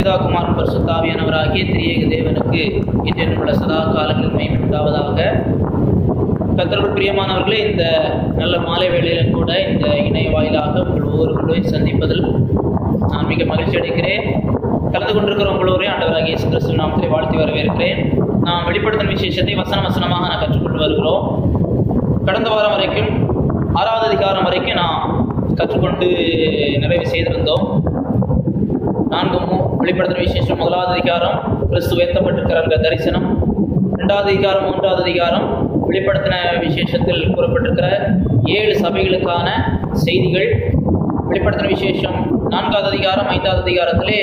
பிதாகுமாரன் பரிசுத்தாவியானவராகிய திரியேக தேவனுக்கு இன்றென்றுள்ள சதா காலங்களில் மேம்பட்டாவதாக கத்தர்கள் பிரியமானவர்களே இந்த நல்ல மாலை வேளையிலும் கூட இந்த இணைய வாயிலாக உங்கள் ஒவ்வொருவர்களையும் சந்திப்பதில் நான் மிக மகிழ்ச்சி அடைகிறேன் கலந்து கொண்டிருக்கிற உங்களோரையும் ஆண்டவராகிய இயேசு கிறிஸ்துவின் நாமத்தை வாழ்த்தி வரவேற்கிறேன் நாம் வெளிப்படுத்தும் விசேஷத்தை வசன வசனமாக நான் கற்றுக்கொண்டு வருகிறோம் கடந்த வாரம் வரைக்கும் ஆறாவது அதிகாரம் வரைக்கும் நாம் கற்றுக்கொண்டு நிறைவு செய்திருந்தோம் நான்கு மு- வெளிப்படுத்தும் விசேஷம் முதலாவது அதிகாரம் கிறிஸ்து உயர்த்தப்பட்டிருக்கிற அந்த தரிசனம் இரண்டாவது அதிகாரம் மூன்றாவது அதிகாரம் வெளிப்படுத்தின விசேஷத்தில் கூறப்பட்டிருக்கிற ஏழு சபைகளுக்கான செய்திகள் வெளிப்படுத்தின விசேஷம் நான்காவது அதிகாரம் ஐந்தாவது அதிகாரத்திலே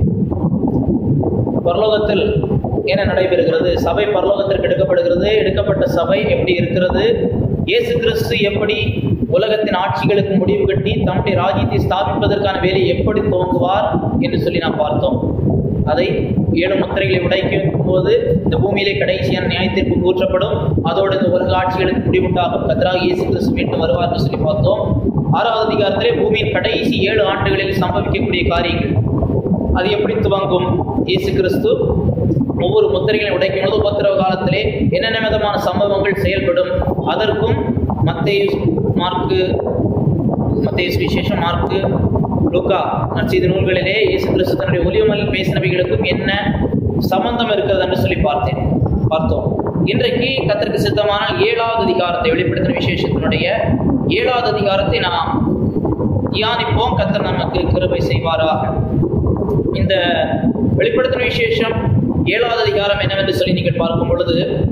பரலோகத்தில் என்ன நடைபெறுகிறது சபை பரலோகத்திற்கு எடுக்கப்படுகிறது எடுக்கப்பட்ட சபை எப்படி இருக்கிறது இயேசு கிறிஸ்து எப்படி உலகத்தின் ஆட்சிகளுக்கு முடிவு கட்டி தம்முடைய ராஜ்யத்தை ஸ்தாபிப்பதற்கான வேலையை எப்படி துவங்குவார் என்று சொல்லி நாம் பார்த்தோம் அதை ஏழு முத்திரைகளை உடைக்கும் போது இந்த பூமியிலே கடைசியான நியாயத்திற்கு ஊற்றப்படும் அதோடு இந்த உலக ஆட்சிகளுக்கு முடிவுண்டாகும் கத்தராக இயேசு கிறிஸ்து மீண்டும் வருவார் என்று சொல்லி பார்த்தோம் ஆறாவது அதிகாரத்திலே பூமியின் கடைசி ஏழு ஆண்டுகளில் சம்பவிக்கக்கூடிய காரியங்கள் அது எப்படி துவங்கும் இயேசு கிறிஸ்து ஒவ்வொரு முத்திரைகளை உடைக்கும் பொழுது உபத்திரவ காலத்திலே என்னென்ன விதமான சம்பவங்கள் செயல்படும் அதற்கும் மத்தேயு மார்க்கு மத்தேயு விசேஷம் மார்க்கு லுக்கா நற்செய்தி நூல்களிலே இயேசு கிறிஸ்து தன்னுடைய ஒலியமலில் பேசினவைகளுக்கும் என்ன சம்பந்தம் இருக்கிறது என்று சொல்லி பார்த்தேன் பார்த்தோம் இன்றைக்கு கத்திற்கு சித்தமான ஏழாவது அதிகாரத்தை வெளிப்படுத்தின விசேஷத்தினுடைய ஏழாவது அதிகாரத்தை நாம் தியானிப்போம் கத்தர் நமக்கு கிருபை செய்வாராக இந்த வெளிப்படுத்தின விசேஷம் ஏழாவது அதிகாரம் என்னவென்று சொல்லி நீங்கள் பார்க்கும் பொழுது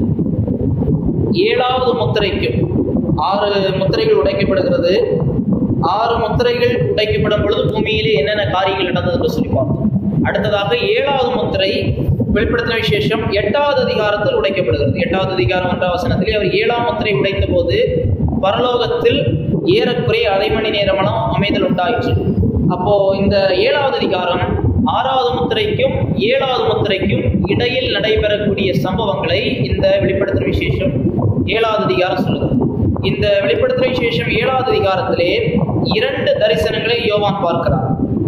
ஏழாவது முத்திரைக்கும் ஆறு முத்திரைகள் உடைக்கப்படுகிறது ஆறு முத்திரைகள் உடைக்கப்படும் பொழுது பூமியிலே என்னென்ன காரியங்கள் நடந்தது என்று சொல்லி பார்த்தோம் அடுத்ததாக ஏழாவது முத்திரை வெளிப்படுத்தின விசேஷம் எட்டாவது அதிகாரத்தில் உடைக்கப்படுகிறது எட்டாவது அதிகாரம் ஒன்றாம் வசனத்திலே அவர் ஏழாம் முத்திரை உடைத்த போது பரலோகத்தில் ஏறக்குறைய அரை மணி நேரமெல்லாம் அமைதல் உண்டாயிற்று அப்போ இந்த ஏழாவது அதிகாரம் ஆறாவது முத்திரைக்கும் ஏழாவது முத்திரைக்கும் இடையில் நடைபெறக்கூடிய சம்பவங்களை இந்த வெளிப்படுத்துகிற விசேஷம் ஏழாவது அதிகாரம் சொல்லுது இந்த வெளிப்படுத்துகிற விசேஷம் ஏழாவது அதிகாரத்திலே இரண்டு தரிசனங்களை யோவான் பார்க்கிறார்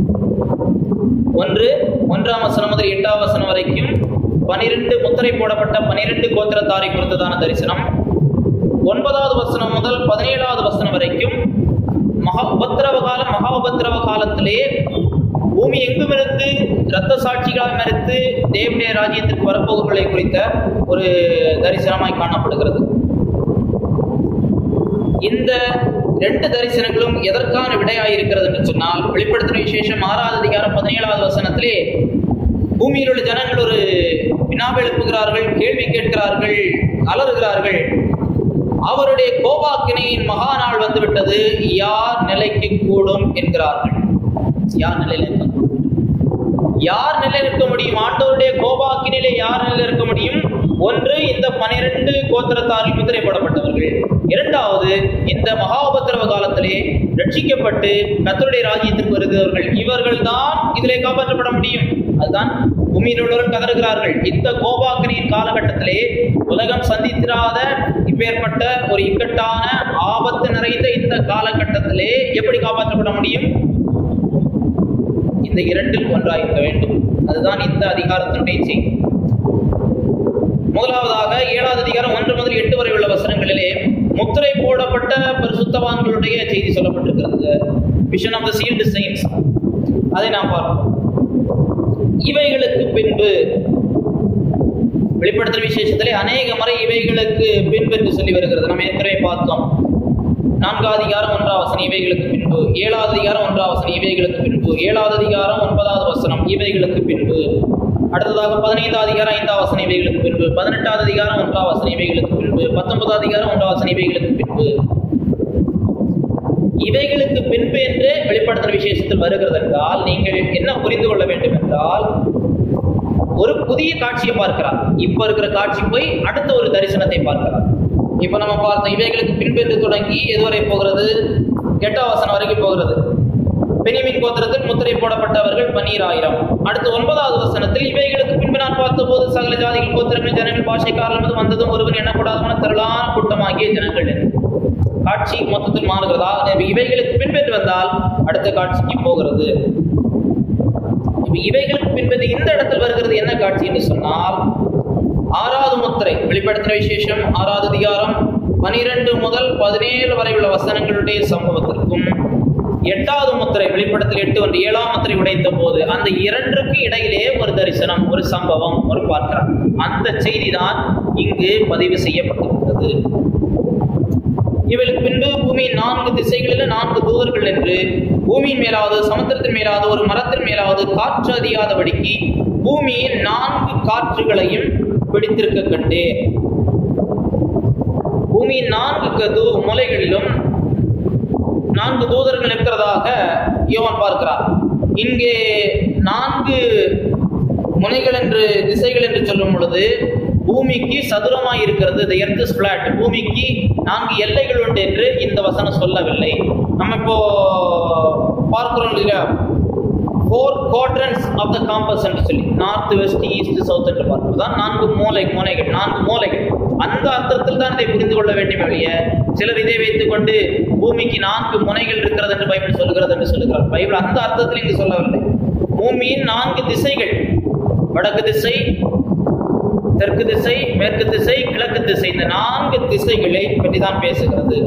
ஒன்று ஒன்றாம் வசனம் முதல் எட்டாம் வசனம் வரைக்கும் பனிரெண்டு முத்திரை போடப்பட்ட பனிரெண்டு கோத்திரத்தாரை குறித்ததான தரிசனம் ஒன்பதாவது வசனம் முதல் பதினேழாவது வசனம் வரைக்கும் மகா உபத்திரவ காலம் மகா உபத்திரவ காலத்திலே பூமி எங்குமிருந்து இரத்த சாட்சிகளாய் மறுத்து தேவனுடைய ராஜ்யத்திற்கு வரப்போகிறவர்களை குறித்த ஒரு தரிசனமாய் காணப்படுகிறது இந்த ரெண்டு தரிசனங்களும் எதற்கான விடையாய் இருக்கிறது என்று சொன்னால் வெளிப்படுத்தின விசேஷம் ஆறாவது அதிகாரம் பதினேழாவது வசனத்திலே பூமியில் உள்ள ஜனங்கள் ஒரு வினாவை எழுப்புகிறார்கள் கேள்வி கேட்கிறார்கள் அலறுகிறார்கள் அவருடைய கோபாக்கினையின் மகா நாள் வந்துவிட்டது யார் நிலைக்கு கூடும் என்கிறார்கள் யார் நிலையில் நிற்க யார் நிலை நிற்க முடியும் ஆண்டவருடைய கோபாக்கினிலே யார் நிலை நிற்க முடியும் ஒன்று இந்த பனிரெண்டு கோத்திரத்தாரில் முத்திரை போடப்பட்டவர்கள் இரண்டாவது இந்த மகாபத்திரவ காலத்திலே ரட்சிக்கப்பட்டு கத்தருடைய ராஜ்யத்திற்கு வருகிறவர்கள் இவர்கள் தான் இதிலே காப்பாற்றப்பட முடியும் அதுதான் பூமியில் உள்ளவர்கள் கதறுகிறார்கள் இந்த கோபாக்கினியின் காலகட்டத்திலே உலகம் சந்தித்திராத இப்பேற்பட்ட ஒரு இக்கட்டான ஆபத்து நிறைந்த இந்த காலகட்டத்திலே எப்படி காப்பாற்றப்பட முடியும் இந்த இரண்டில் ஒன்றாயிருக்க வேண்டும் அதுதான் இந்த அதிகாரத்தினுடைய செய்தி முதலாவதாக ஏழாவது அதிகாரம் ஒன்று முதல் எட்டு வரை உள்ள வசனங்களிலே முத்திரை போடப்பட்ட பரிசுத்தவான்களுடைய செய்தி சொல்லப்பட்டிருக்கிறது vision of the shield science அதை நாம் பார்ப்போம் இவைகளுக்கு பின்பு வெளிப்படுத்தல் விசேஷத்திலே அநேக முறை இவைகளுக்கு பின்பு என்று சொல்லி வருகிறது நம்ம ஏற்கனவே பார்த்தோம் நான்காவது அதிகாரம் ஒன்றாம் வசனம் இவைகளுக்கு பின்பு ஏழாவது அதிகாரம் ஒன்றாம் வசனம் இவைகளுக்கு பின்பு ஏழாவது அதிகாரம் ஒன்பதாவது வசனம் இவைகளுக்கு பின்பு அடுத்ததாக பதினைந்தாவது அதிகாரம் ஐந்தாவது வசனம் இவைகளுக்கு பின்பு பதினெட்டாவது அதிகாரம் ஒன்றாம் வசனம் இவைகளுக்கு பின்பு பத்தொன்பதாவது அதிகாரம் ஒன்றாம் வசனம் இவைகளுக்கு பின்பு இவைகளுக்கு பின்பு என்று வெளிப்படுத்துகிற விசேஷத்தில் வருகிறது என்றால் நீங்கள் என்ன புரிந்து கொள்ள வேண்டும் என்றால் ஒரு புதிய காட்சியை பார்க்கிறார் இப்ப இருக்கிற காட்சி போய் அடுத்த ஒரு தரிசனத்தை பார்க்கிறார் இப்ப நம்ம பார்த்த இவைகளுக்கு பின்பென்று தொடங்கி எதுவரை போகிறது எட்டாம் வசனம் வரைக்கும் போகிறது பெனிமின் கோத்திரத்தில் முத்திரை போடப்பட்டவர்கள் பன்னீராயிரம் அடுத்து ஒன்பதாவது வசனத்தில் இவைகளுக்கு பின்பு நான் பார்த்தபோது சகல ஜாதிகள் கோத்திரங்கள் ஜனங்கள் பாஷைக்காரர்கள் வந்ததும் ஒருவன் எண்ணக்கூடாதவன திரளான கூட்டமாகிய ஜனங்கள் காட்சி மொத்தத்தில் மாறுகிறதா எனவே இவைகளுக்கு பின்பென்று வந்தால் அடுத்த காட்சிக்கு போகிறது இப்ப இவைகளுக்கு பின்பது இந்த இடத்தில் வருகிறது என்ன காட்சி என்று சொன்னால் ஆறாவது முத்திரை வெளிப்படுத்தின விசேஷம் ஆறாவது அதிகாரம் பனிரெண்டு முதல் பதினேழு வரை உள்ள வசனங்களுடைய சம்பவத்திற்கும் எட்டாவது முத்திரை வெளிப்படத்தில் எட்டு ஒன்று ஏழாம் முத்திரை உடைத்த போது அந்த இரண்டுக்கு இடையிலே ஒரு தரிசனம் ஒரு சம்பவம் ஒரு பாத்திரம் அந்த செய்தி தான் இங்கு பதிவு செய்யப்பட்டிருக்கிறது இவளுக்கு பின்பு பூமியின் நான்கு திசைகளில் நான்கு தூதர்கள் என்று பூமியின் மேலாவது சமுத்திரத்தின் மேலாவது ஒரு மரத்தின் மேலாவது காற்று அறியாதபடிக்கு பூமியின் நான்கு காற்றுகளையும் பிடித்திருக்க கண்டே பூமியின் நான்கு கது முலைகளிலும் நான்கு தூதர்கள் இருக்கிறதாக யோவான் பார்க்கிறார் இங்கே நான்கு முனைகள் என்று திசைகள் என்று சொல்லும் பொழுது பூமிக்கு சதுரமாய் இருக்கிறது the earth is flat பூமிக்கு நான்கு எல்லைகள் உண்டு என்று இந்த வசனம் சொல்லவில்லை நம்ம இப்போ பார்க்கிறோம் இல்லையா four quadrants of the compass என்று சொல்லி நார்த் வெஸ்ட் ஈஸ்ட் சவுத் என்று பார்ப்பது தான் நான்கு மூலை முனைகள் நான்கு மூலைகள் அந்த அர்த்தத்தில் தான் இதை புரிந்து கொள்ள வேண்டும் ஒழிய சிலர் இதை வைத்துக் கொண்டு பூமிக்கு நான்கு முனைகள் இருக்கிறது என்று பைபிள் சொல்கிறது என்று சொல்லுகிறார் பைபிள் அந்த அர்த்தத்தில் இங்கு சொல்லவில்லை பூமியின் நான்கு திசைகள் வடக்கு திசை தெற்கு திசை மேற்கு திசை கிழக்கு திசை இந்த நான்கு திசைகளை பற்றி தான் பேசுகிறது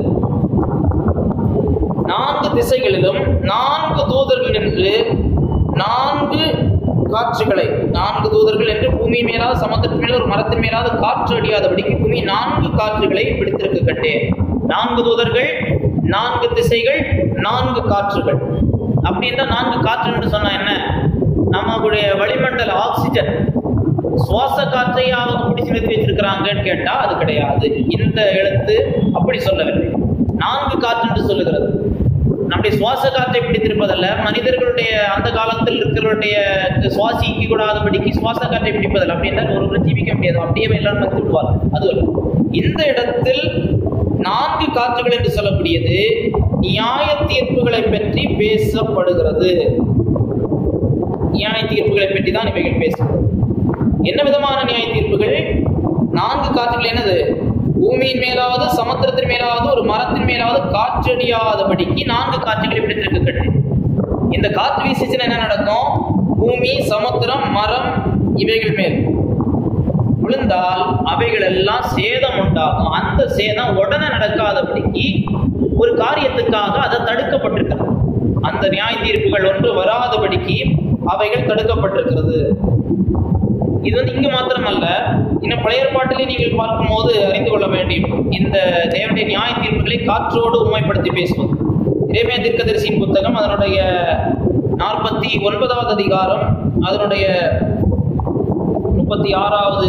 நான்கு திசைகளிலும் நான்கு தூதர்கள் என்று நான்கு காற்றுகளை நான்கு தூதர்கள் என்று பூமி மேலாவது சமுத்திரத்தின் மேல ஒரு மரத்தின் மேலாவது காற்று அடியாதபடிக்கு பூமி நான்கு காற்றுகளை பிடித்திருக்க கண்டேன் நான்கு தூதர்கள் நான்கு திசைகள் நான்கு காற்றுகள் அப்படி என்றால் நான்கு காற்று என்று சொன்னா என்ன நம்மளுடைய வளிமண்டல ஆக்சிஜன் சுவாச காற்றையாவது பிடிச்சு நிறுத்தி வச்சிருக்கிறாங்கன்னு கேட்டா அது கிடையாது இந்த எழுத்து அப்படி சொல்லவில்லை நான்கு காற்று என்று சொல்லுகிறது நம்முடைய சுவாச காற்றை பிடித்திருப்பதல்ல மனிதர்களுடைய அந்த காலத்தில் இருக்கிறவருடைய சுவாசிக்க கூடாதபடிக்கு சுவாச காற்றை பிடிப்பதல்ல அப்படின்னா ஒருவர் ஜீவிக்க முடியாது அப்படியே எல்லாரும் மறுத்து விடுவார் அது அல்ல. இந்த இடத்தில் நான்கு காற்றுகள் என்று சொல்லக்கூடியது நியாய தீர்ப்புகளை பற்றி பேசப்படுகிறது நியாய தீர்ப்புகளை பற்றி தான் இவைகள் பேசுகிறது என்ன விதமான நியாய தீர்ப்புகள் நான்கு காற்றுகள் என்னது பூமியின் மேலாவது சமுத்திரத்தின் மேலாவது ஒரு மரத்தின் மேலாவது காற்றடியாதபடிக்கு நான்கு காற்றுகளை பிடித்திருக்க கட்டு இந்த காற்று வீசிச்சுன்னா என்ன நடக்கும் பூமி சமுத்திரம் மரம் இவைகள் மேல் விழுந்தால் அவைகள் எல்லாம் சேதம் உண்டாகும் அந்த சேதம் உடனே நடக்காதபடிக்கு ஒரு காரியத்துக்காக அதை தடுக்கப்பட்டிருக்கிறது அந்த நியாய தீர்ப்புகள் ஒன்று வராதபடிக்கு அவைகள் தடுக்கப்பட்டிருக்கிறது இது வந்து இங்கு மாத்திரமல்ல இன்னும் பழைய ஏற்பாட்டிலே நீங்கள் பார்க்கும்போது அறிந்து கொள்ள வேண்டும் இந்த தேவனுடைய நியாய தீர்ப்புகளை காற்றோடு உண்மைப்படுத்தி பேசுவது இறைமைய தீர்க்கதரிசியின் புத்தகம் அதனுடைய நாற்பத்தி ஒன்பதாவது அதிகாரம் அதனுடைய முப்பத்தி ஆறாவது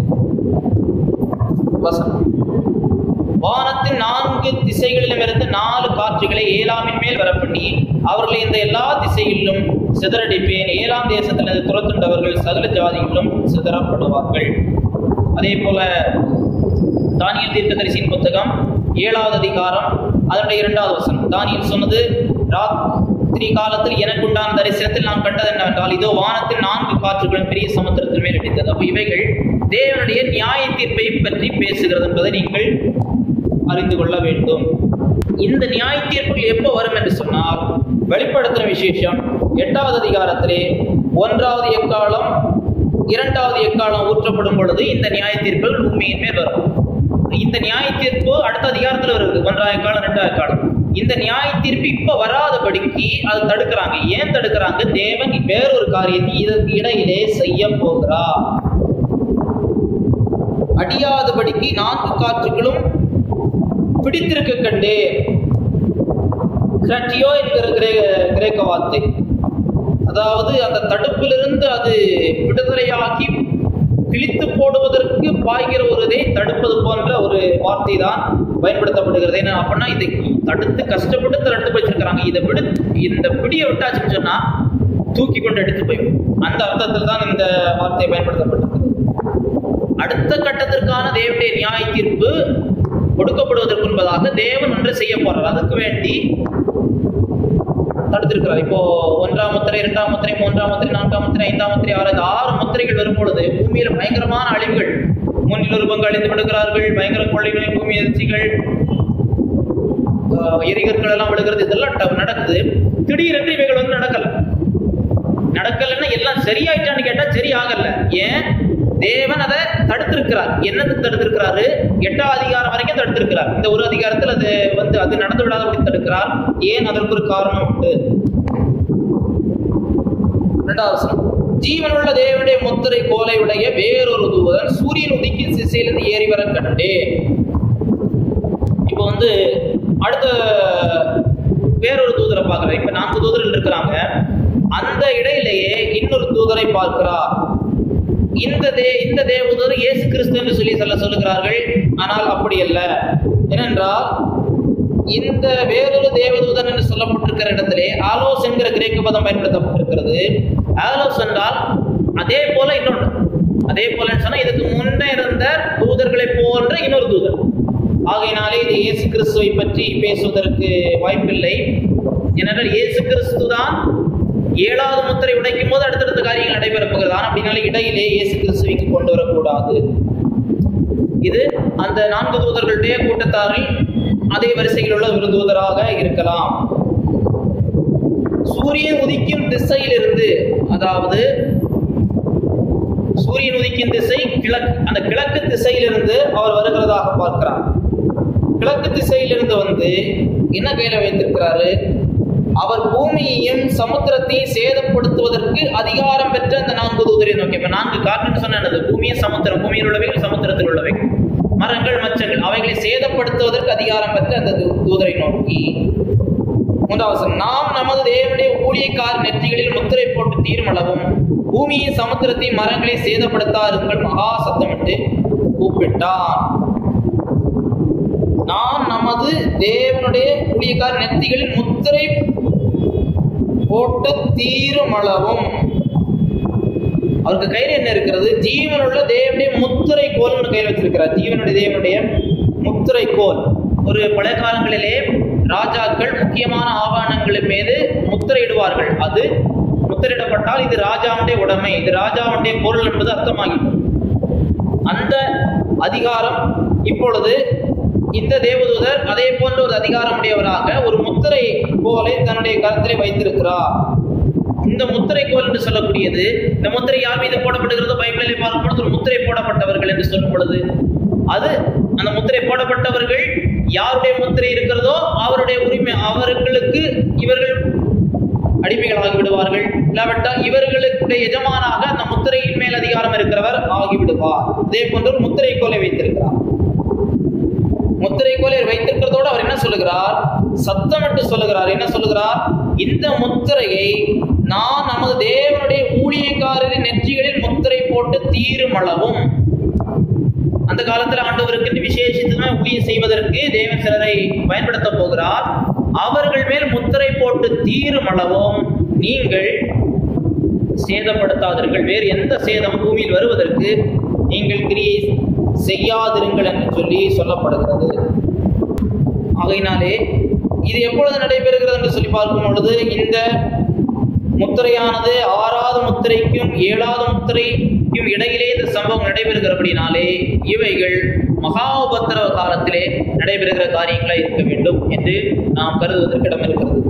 வசனம் வானத்தின் நான்கு திசைகளிலும் இருந்து நாலு காற்றுகளை ஏலாமின் மேல் வரப்பண்ணி அவர்களை இந்த எல்லா திசைகளிலும் சிதறடிப்பேன் ஏழாம் தேசத்திலிருந்து துரத்துண்டவர்கள் சகல ஜாதிகளிலும் சிதறப்படுவார்கள் அதே போல தானியல் தீர்க்கதரிசியின் புத்தகம் ஏழாவது அதிகாரம் அதனுடைய இரண்டாவது வசனம் தானியல் சொன்னது ராத்திரி காலத்தில் எனக்கு உண்டான தரிசனத்தில் நான் கண்டது என்னவென்றால் இதோ வானத்தில் நான்கு காற்றுகளும் பெரிய சமுத்திரத்தின் மேல் அடித்தது அப்போ இவைகள் தேவனுடைய நியாய தீர்ப்பை பற்றி பேசுகிறது என்பதை நீங்கள் அறிந்து கொள்ள வேண்டும் இந்த நியாய தீர்ப்புகள் எப்போ வரும் என்று சொன்னால் வெளிப்படுத்தும் விசேஷம் எட்டாவது அதிகாரத்திலே ஒன்றாவது எக்காலம் இரண்டாவது எக்காலம் ஊற்றப்படும் பொழுது இந்த நியாய தீர்ப்புகள் பூமியின் மேல் வரும் இந்த நியாய தீர்ப்பு அடுத்த அதிகாரத்தில் வருது ஒன்றாவது எக்காலம் ரெண்டாவது எக்காலம் இந்த நியாய தீர்ப்பு இப்ப வராதபடிக்கு அது தடுக்கிறாங்க ஏன் தடுக்கிறாங்க தேவன் வேறொரு காரியத்தை இதற்கு இடையிலே செய்ய போகிறார் அடியாதபடிக்கு நான்கு காற்றுகளும் பிடித்திருக்க கண்டே கிரட்டியோ என்கிற கிரே கிரேக்க வார்த்தை அதாவது அந்த தடுப்பிலிருந்து அது விடுதலையாகி கிழித்து போடுவதற்கு பாய்கிற ஒரு இதை தடுப்பது போன்ற ஒரு வார்த்தை தான் பயன்படுத்தப்படுகிறது ஏன்னா அப்படின்னா இதை தடுத்து கஷ்டப்பட்டு தடுத்து வச்சிருக்கிறாங்க இதை விடு இந்த பிடியை விட்டாச்சுன்னு சொன்னா தூக்கி கொண்டு எடுத்து போயிடும் அந்த அர்த்தத்தில் தான் இந்த வார்த்தை பயன்படுத்தப்பட்டிருக்கிறது அடுத்த கட்டத்திற்கான தேவனுடைய நியாய தீர்ப்பு கொடுக்கப்படுவதற்கு முன்பதாக தேவன் ஒன்று செய்ய போறார் அதுக்கு வேண்டி தடுத்திருக்கிறார் இப்போ ஒன்றாம் முத்திரை இரண்டாம் முத்திரை மூன்றாம் முத்திரை நான்காம் முத்திரை ஐந்தாம் முத்திரை ஆறு இந்த ஆறு முத்திரைகள் வரும் பொழுது பூமியில் பயங்கரமான அழிவுகள் மூன்றில் ஒரு பங்கு அழிந்து விடுகிறார்கள் பயங்கர கொள்ளைகள் பூமி எதிர்ச்சிகள் ஆஹ் எரிகற்கள் எல்லாம் விழுகிறது இதெல்லாம் ட- நடக்குது திடீரென்று இவைகள் வந்து நடக்கல நடக்கலைன்னா எல்லா சரியாயிட்டான்னு கேட்டா சரி ஆகல ஏன் தேவன் அதை தடுத்திருக்கிறார் என்னது தடுத்திருக்கிறாரு எட்டாம் அதிகாரம் வரைக்கும் தடுத்திருக்கிறார் இந்த ஒரு அதிகாரத்தில் அது வந்து அது நடந்து விடாதபடி தடுக்கிறார் ஏன் அதற்கு ஒரு காரணம் உண்டு இரண்டாவது வசனம் ஜீவனுள்ள தேவனுடைய முத்திரை கோலை உடைய வேறொரு தூதன் சூரியன் உதிக்கும் திசையிலிருந்து ஏறி வர கண்டேன் இப்போ வந்து அடுத்த வேறொரு தூதரை பார்க்கிறேன் இப்ப நான்கு தூதர்கள் இருக்கிறாங்க அந்த இடையிலேயே இன்னொரு தூதரை பார்க்கிறார் இந்த தே இந்த தேவதூதர் இயேசு கிறிஸ்து என்று சொல்லி சொல்ல சொல்லுகிறார்கள் ஆனால் அப்படி அல்ல ஏனென்றால் இந்த வேறொரு தேவதூதன் என்று சொல்லப்பட்டிருக்கிற இடத்திலே ஆலோஸ் என்கிற கிரேக்க பதம் பயன்படுத்தப்பட்டிருக்கிறது ஆலோஸ் என்றால் அதே போல இன்னொன்று அதே போல சொன்னா இதுக்கு முன்னே இருந்த தூதர்களை போன்ற இன்னொரு தூதர் ஆகையினாலே இது இயேசு கிறிஸ்துவை பற்றி பேசுவதற்கு வாய்ப்பில்லை ஏனென்றால் இயேசு கிறிஸ்து தான் ஏழாவது முத்திரை உடைக்கும் போது அடுத்தடுத்த காரியங்கள் நடைபெறப் போகிறது ஆனால் அப்படினால இடையிலே இயேசு கிறிஸ்துவிக்கு கொண்டு வரக்கூடாது இது அந்த நான்கு தூதர்களுடைய கூட்டத்தாரில் அதே வரிசையில் உள்ள ஒரு தூதராக இருக்கலாம் சூரியன் உதிக்கும் திசையிலிருந்து அதாவது சூரியன் உதிக்கும் திசை கிழக்கு அந்த கிழக்கு திசையிலிருந்து அவர் வருகிறதாக பார்க்கிறார் கிழக்கு திசையிலிருந்து வந்து என்ன கையில வைத்திருக்கிறாரு அவர் பூமியையும் சமுத்திரத்தையும் சேதப்படுத்துவதற்கு அதிகாரம் பெற்ற அந்த நான்கு தூதரை நோக்கி இப்ப நான்கு காற்றுன்னு சொன்ன என்னது பூமியும் சமுத்திரம் பூமியில் உள்ளவைகள் சமுத்திரத்தில் உள்ளவைகள் மரங்கள் மச்சங்கள் அவைகளை சேதப்படுத்துவதற்கு அதிகாரம் பெற்ற அந்த தூ- தூதரை நோக்கி மூன்றாவது வசனம், நாம் நமது தேவனுடைய ஊழியக்கார நெற்றிகளில் முத்திரை போட்டு தீர்மளவும் பூமியின் சமுத்திரத்தையும் மரங்களை சேதப்படுத்தாருங்கள் மகா சத்தமிட்டு கூப்பிட்டான் நான் நமது தேவனுடைய ஊழியக்கார நெத்திகளில் முத்திரை போட்டு தீருமளவும் அவருக்கு கையில் என்ன இருக்கிறது ஜீவனுள்ள தேவனுடைய முத்திரை கோல்னு கையில் வச்சிருக்கிறார் ஜீவனுடைய தேவனுடைய முத்திரை கோல் ஒரு பழைய காலங்களிலே ராஜாக்கள் முக்கியமான ஆவணங்களின் மீது முத்திரையிடுவார்கள் அது முத்திரையிடப்பட்டால் இது ராஜாவுடைய உடைமை இது ராஜாவுடைய பொருள் என்பது அர்த்தமாகிவிடும் அந்த அதிகாரம் இப்பொழுது இந்த தேவதூதர் அதே போன்ற ஒரு அதிகாரமுடையவராக ஒரு முத்திரை கோலை தன்னுடைய கருத்திலே வைத்திருக்கிறார் இந்த முத்திரை கோல் என்று சொல்லக்கூடியது இந்த முத்திரை யார் மீது போடப்படுகிறதோ பைபிளிலே பார்க்கும் பொழுது ஒரு முத்திரை போடப்பட்டவர்கள் என்று சொல்லும் பொழுது அது அந்த முத்திரை போடப்பட்டவர்கள் யாருடைய முத்திரை இருக்கிறதோ அவருடைய உரிமை அவர்களுக்கு இவர்கள் அடிமைகளாகி விடுவார்கள் இல்லாவிட்டால் இவர்களுடைய எஜமானாக அந்த முத்திரையின் மேல் அதிகாரம் இருக்கிறவர் ஆகிவிடுவார் அதே போன்று ஒரு முத்திரை கோலை வைத்திருக்கிறார் முத்திரை கோலை வைத்திருக்கிறதோடு அவர் என்ன சொல்லுகிறார் சத்தமிட்டு சொல்லுகிறார் என்ன சொல்லுகிறார் இந்த முத்திரையை நான் நமது தேவனுடைய ஊழியக்காரரின் நெற்றிகளில் முத்திரை போட்டு தீருமளவும் அந்த காலத்துல ஆண்டவருக்கு விசேஷித்தமாக ஊழியம் செய்வதற்கு தேவன் சிலரை பயன்படுத்த போகிறார் அவர்கள் மேல் முத்திரை போட்டு தீரும் அளவும் நீங்கள் சேதப்படுத்தாதீர்கள் வேறு எந்த சேதம் பூமியில் வருவதற்கு நீங்கள் கிரியை செய்யாதிருங்கள் என்று சொல்லி சொல்லப்படுகிறது ஆகையினாலே இது எப்பொழுது நடைபெறுகிறது என்று சொல்லி பார்க்கும் பொழுது இந்த முத்திரையானது ஆறாவது முத்திரைக்கும் ஏழாவது முத்திரைக்கும் இடையிலே இந்த சம்பவம் நடைபெறுகிறபடினாலே இவைகள் மகா உபத்திரவ காலத்திலே நடைபெறுகிற காரியங்களாக இருக்க வேண்டும் என்று நாம் கருதுவதற்கு இடம் இருக்கிறது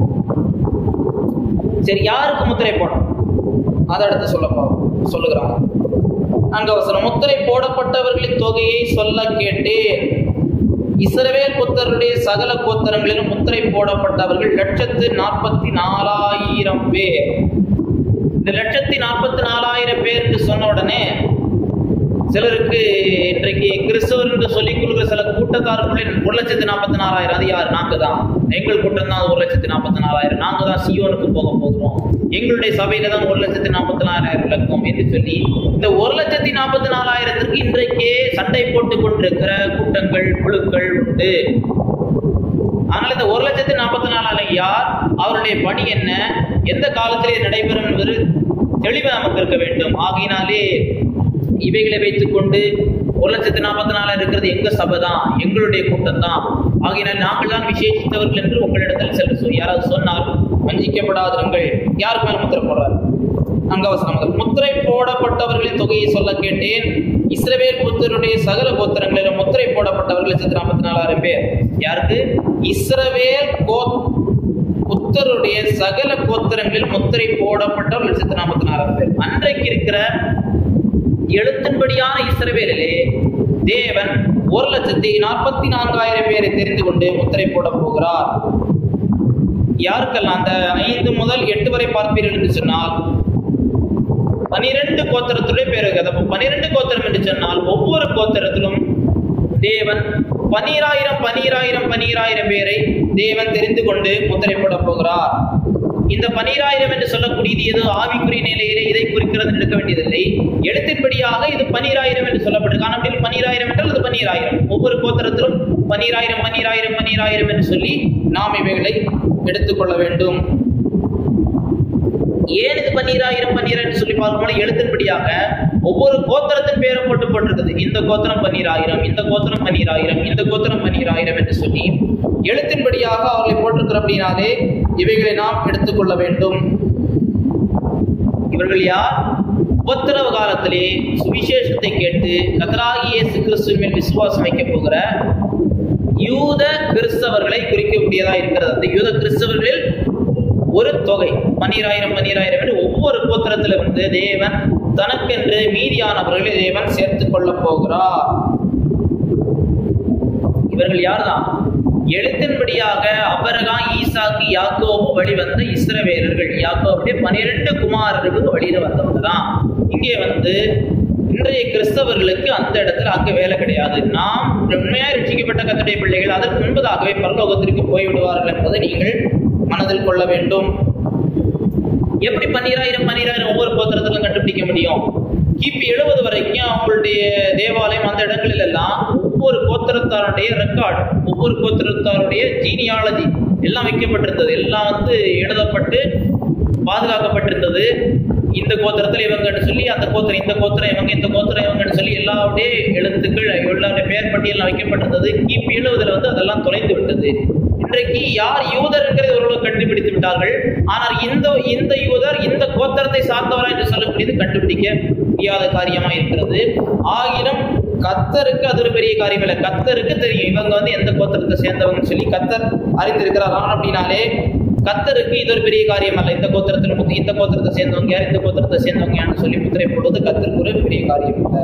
சரி யாருக்கு முத்திரை போடணும் அதை அடுத்து சொல்ல போ- சொல்லுகிறாங்க அங்க வசனம் முத்திரை போடப்பட்டவர்களின் தொகையை சொல்ல கேட்டேன் இஸ்ரவேல் புத்தருடைய சகல கோத்தரங்களிலும் முத்திரை போடப்பட்டவர்கள் லட்சத்து நாற்பத்தி நாலாயிரம் பேர் இந்த லட்சத்தி நாற்பத்தி நாலாயிரம் பேர் என்று சொன்ன உடனே சிலருக்கு இன்றைக்கு கிறிஸ்தவர் என்று சொல்லிக் கொள்கிற சில கூட்டத்தாருக்குள்ளே ஒரு லட்சத்தி நாற்பத்தி நாலாயிரம் அது யார் நாங்க தான் எங்கள் கூட்டம் தான் ஒரு லட்சத்தி நாற்பத்தி நாலாயிரம் நாங்க தான் சியோனுக்கு போக போகிறோம் எங்களுடைய சபையில தான் ஒரு லட்சத்தி நாற்பத்தி நாலாயிரம் விளக்கம் என்று சொல்லி இந்த ஒரு லட்சத்தி நாற்பத்தி நாலாயிரத்திற்கு இன்றைக்கே சண்டை போட்டுக் கொண்டிருக்கிற கூட்டங்கள் குழுக்கள் உண்டு ஆனால் இந்த ஒரு லட்சத்தி நாற்பத்தி நாலாயிரம் யார் அவருடைய பணி என்ன எந்த காலத்திலே நடைபெறும் என்பது தெளிவு நமக்கு இருக்க வேண்டும் ஆகையினாலே இவைகளை வைத்துக்கொண்டு ஒரு லட்சத்தி நாற்பத்தி நாலாயிரம் இருக்கிறது எங்க சபை தான் எங்களுடைய கூட்டம் தான் ஆகையினால் நாங்கள் தான் விசேஷித்தவர்கள் என்று உங்களிடத்தில் செல்ல சொல் யாராவது சொன்னால் வஞ்சிக்கப்படாதிருங்கள் யாருக்கு மேல முத்திரை போடுறாரு அங்கவசனம் முதல் முத்திரை போடப்பட்டவர்களின் தொகையை சொல்ல கேட்டேன் இஸ்ரவேல் புத்தருடைய சகல கோத்திரங்களிலும் முத்திரை போடப்பட்டவர்கள் லட்சத்தி நாற்பத்தி நாலாயிரம் பேர் யாருக்கு இஸ்ரவேல் கோ புத்தருடைய சகல கோத்திரங்களில் முத்திரை போடப்பட்ட ஒரு லட்சத்தி நாற்பத்தி நாலாயிரம் பேர் அன்றைக்கு இருக்கிற எழுத்தின்படியான இஸ்ரவேலிலே தேவன் ஒரு லட்சத்தி நாற்பத்தி நான்காயிரம் பேரை தெரிந்து கொண்டு முத்திரை போட போகிறார் யாருக்கெல்லாம் அந்த ஐந்து முதல் எட்டு வரை பார்ப்பீர்கள் என்று சொன்னால் பனிரெண்டு கோத்திரத்துடைய பேர் இருக்குது அப்போ பனிரெண்டு கோத்திரம் என்று சொன்னால் ஒவ்வொரு கோத்திரத்திலும் தேவன் பன்னிராயிரம் பன்னிராயிரம் பன்னிராயிரம் பேரை தேவன் தெரிந்து கொண்டு முத்திரை போட போகிறார் இந்த பன்னிராயிரம் என்று சொல்லக்கூடியது ஏதோ ஆவிக்குரிய நிலையிலே இதை குறிக்கிறது எடுக்க வேண்டியதில்லை எழுத்தின்படியாக இது பன்னிராயிரம் என்று சொல்லப்பட்டிருக்கு ஆனால் அப்படி பன்னிராயிரம் என்றால் அது பன்னிராயிரம் ஒவ்வொரு கோத்திரத்திலும் பன்னிராயிரம் பன்னிராயிரம் பன்னிராயிரம் என்று சொல்லி நாம் இவைகளை எடுத்துக்கொள்ள வேண்டும் ஏன் இது பன்னீராயிரம் பன்னீராயிரம் சொல்லி பார்க்கும்போது எழுத்தின்படியாக ஒவ்வொரு கோத்திரத்தின் பேரும் போட்டு போட்டிருக்குது இந்த கோத்திரம் பன்னீராயிரம் இந்த கோத்திரம் பன்னீராயிரம் இந்த கோத்திரம் பன்னீராயிரம் என்று சொல்லி எழுத்தின்படியாக அவர்களை போட்டிருக்கிற அப்படின்னாலே இவைகளை நாம் எடுத்துக்கொள்ள வேண்டும் இவர்கள் யார் உபத்திரவ காலத்திலே சுவிசேஷத்தை கேட்டு கத்தராகிய இயேசு கிறிஸ்துவின் மேல் விசுவாசம் வைக்க போகிற யூத கிறிஸ்தவர்களை குறிக்கக்கூடியதா இருக்கிறது அந்த யூத கிறிஸ்தவர்களில் ஒரு தொகை பன்னிராயிரம் பன்னிராயிரம் என்று ஒவ்வொரு கோத்திரத்துல வந்து தேவன் தனக்கென்று மீதியானவர்களை தேவன் சேர்த்துக் கொள்ளப் போகிறார் இவர்கள் யார்தான் எழுத்தின்படியாக அபரகா ஈசாக்கு யாக்கோபு வழிவந்த இஸ்ரவேலர்கள் யாக்கோபுடைய பனிரெண்டு குமாரர்களுக்கு வழியில வந்தவங்க தான் இங்கே வந்து இன்றைய கிறிஸ்தவர்களுக்கு அந்த இடத்துல அங்க வேலை கிடையாது நாம் உண்மையாக ரட்சிக்கப்பட்ட கத்துடைய பிள்ளைகள் அதற்கு முன்பதாகவே பரலோகத்திற்கு போய்விடுவார்கள் என்பதை நீங்கள் மனதில் கொள்ள வேண்டும் எப்படி பன்னிராயிரம் பன்னிராயிரம் ஒவ்வொரு கோத்திரத்திலும் கண்டுபிடிக்க முடியும் கிபி எழுபது வரைக்கும் அவங்களுடைய தேவாலயம் அந்த இடங்களில் எல்லாம் ஒவ்வொரு கோத்திரத்தாருடைய ரெக்கார்டு ஒவ்வொரு கோத்திரத்தாருடைய ஜீனியாலஜி எல்லாம் வைக்கப்பட்டிருந்தது எல்லாம் வந்து எழுதப்பட்டு பாதுகாக்கப்பட்டிருந்தது இந்த கோத்திரத்தில் இவங்கன்னு சொல்லி அந்த கோத்திரம் இந்த கோத்திரம் இவங்க இந்த கோத்திரம் இவங்கன்னு சொல்லி எல்லாருடைய எழுத்துக்கள் எல்லாருடைய பெயர் பட்டியல் வைக்கப்பட்டிருந்தது கிபி எழுபதுல வந்து அதெல்லாம் தொலைந்து விட்டது இன்றைக்கு யார் யூதர் என்கிறது இவர்கள் கண்டுபிடித்து விட்டார்கள் ஆனால் இந்த இந்த யூதர் இந்த கோத்திரத்தை சார்ந்தவரா என்று சொல்லக்கூடியது கண்டுபிடிக்க முடியாத காரியமா இருக்கிறது ஆகிலும் கத்தருக்கு அது ஒரு பெரிய காரியம் இல்லை கத்தருக்கு தெரியும் இவங்க வந்து எந்த கோத்திரத்தை சேர்ந்தவங்கன்னு சொல்லி கத்தர் அறிந்திருக்கிறார் ஆனால் அப்படின்னாலே கத்தருக்கு இது ஒரு பெரிய காரியம் அல்ல இந்த கோத்திரத்தில் முத்து இந்த கோத்திரத்தை சேர்ந்தவங்க யார் இந்த கோத்திரத்தை சேர்ந்தவங்க யாருன்னு சொல்லி முத்திரை போடுவது கத்தருக்கு ஒரு பெரிய காரியம் இல்லை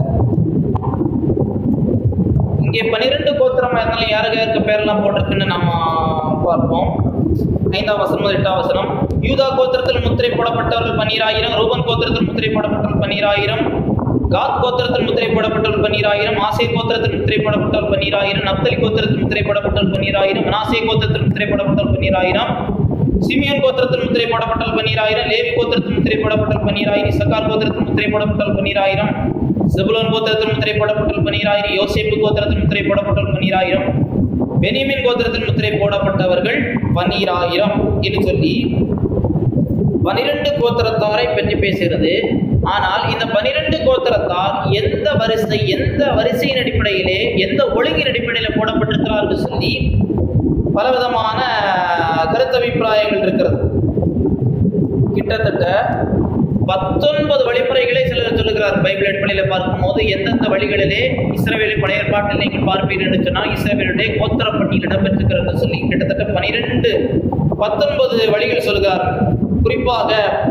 இங்கே பன்னிரெண்டு கோத்திரம் இருந்தாலும் யாருக்கு யாருக்கு பேரெல்லாம் போட்டிருக்குன்னு நம்ம பார்ப்போம் ஐந்தாம் வசனம் முதல் எட்டாம் வசனம் யூதா கோத்திரத்தில் முத்திரை போடப்பட்டவர்கள் பன்னீராயிரம் ரூபன் கோத்திரத்தில் முத்திரை போடப்பட்டவர்கள் பன்னீராயிரம் காத் கோத்திரத்தில் முத்திரை போடப்பட்டவர்கள் பன்னீராயிரம் ஆசை கோத்திரத்தில் முத்திரை போடப்பட்டவர்கள் பன்னீராயிரம் நப்தலி கோத்திரத்தில் முத்திரை போடப்பட்டவர்கள் பன்னீராயிரம் மனாசே கோத்திரத்தில் முத்திரை போடப்பட்டவர்கள் பன்னீராயிரம் சிமியன் கோத்திரத்தில் முத்திரை போடப்பட்டவர்கள் பன்னீராயிரம் லேவி கோத்திரத்தில் முத்திரை போடப்பட்டவர்கள் பன்னீராயிரம் சக்கார் கோத்திரத்தில் முத்திரை போடப்பட்டவர்கள் பன்னீராயிரம் செபுலோன் கோத்திரத்தில் முத்திரை போடப்பட்டவர்கள் பன்னீராயிரம் யோசேப்பு கோத்திரத்தில் முத்திரை போடப்பட்டவர்கள் பன்னீராயிரம் பெனிமின் கோத்திரத்தில் முத்திரை போடப்பட்டவர்கள் பன்னீராயிரம் என்று சொல்லி பனிரெண்டு கோத்திரத்தாரை பற்றி பேசுகிறது ஆனால் இந்த பனிரெண்டு கோத்திரத்தார் எந்த வரிசை எந்த வரிசையின் அடிப்படையிலே எந்த ஒழுங்கின் அடிப்படையில போடப்பட்டிருக்கிறார் என்று சொல்லி பலவிதமான கருத்தபிப்பிராயங்கள் இருக்கிறது கிட்டத்தட்ட பத்தொன்பது வழிமுறைகளை சிலர் சொல்லுகிறார் பைபிள் அடிப்படையில பார்க்கும்போது எந்தெந்த வழிகளிலே இஸ்ரவேலை பழைய ஏற்பாட்டில் நீங்கள் பார்ப்பீர்கள் என்று சொன்னால் இஸ்ரவேலுடைய கோத்திர பட்டியல் இடம்பெற்றிருக்கிறது சொல்லி கிட்டத்தட்ட பனிரெண்டு பத்தொன்பது வழிகள் சொல்லுகிறார் குறிப்பாக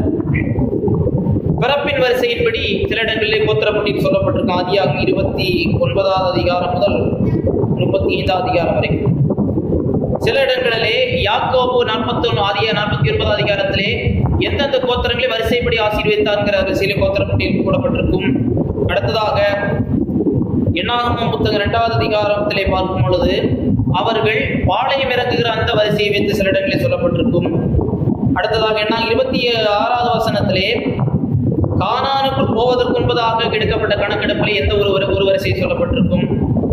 பிறப்பின் வரிசையின்படி சில இடங்களிலே கோத்திர பட்டியல் சொல்லப்பட்டிருக்கும் ஆதியாக இருபத்தி ஒன்பதாவது அதிகாரம் முதல் முப்பத்தி ஐந்தாவது அதிகாரம் வரை சில இடங்களிலே யாக்கோபு நாற்பத்தி ஒன்று ஆதிய நாற்பத்தி ஒன்பது அதிகாரத்திலே எந்தெந்த கோத்திரங்களை வரிசைப்படி ஆசீர்வதித்தார்ங்கிற வரிசையிலே கோத்திரப்பட்டியல் கூடப்பட்டிருக்கும் அடுத்ததாக எண்ணாகமம் புத்தகம் இரண்டாவது அதிகாரத்திலே பார்க்கும் பொழுது அவர்கள் பாளையம் இறங்குகிற அந்த வரிசையை வைத்து சில இடங்களில் சொல்லப்பட்டிருக்கும் அடுத்ததாக என்ன இருபத்தி ஆறாவது வசனத்திலே கானானுக்குள் போவதற்கு முன்பதாக எடுக்கப்பட்ட கணக்கெடுப்பிலே எந்த ஒரு ஒரு- ஒரு வரிசை சொல்லப்பட்டிருக்கும்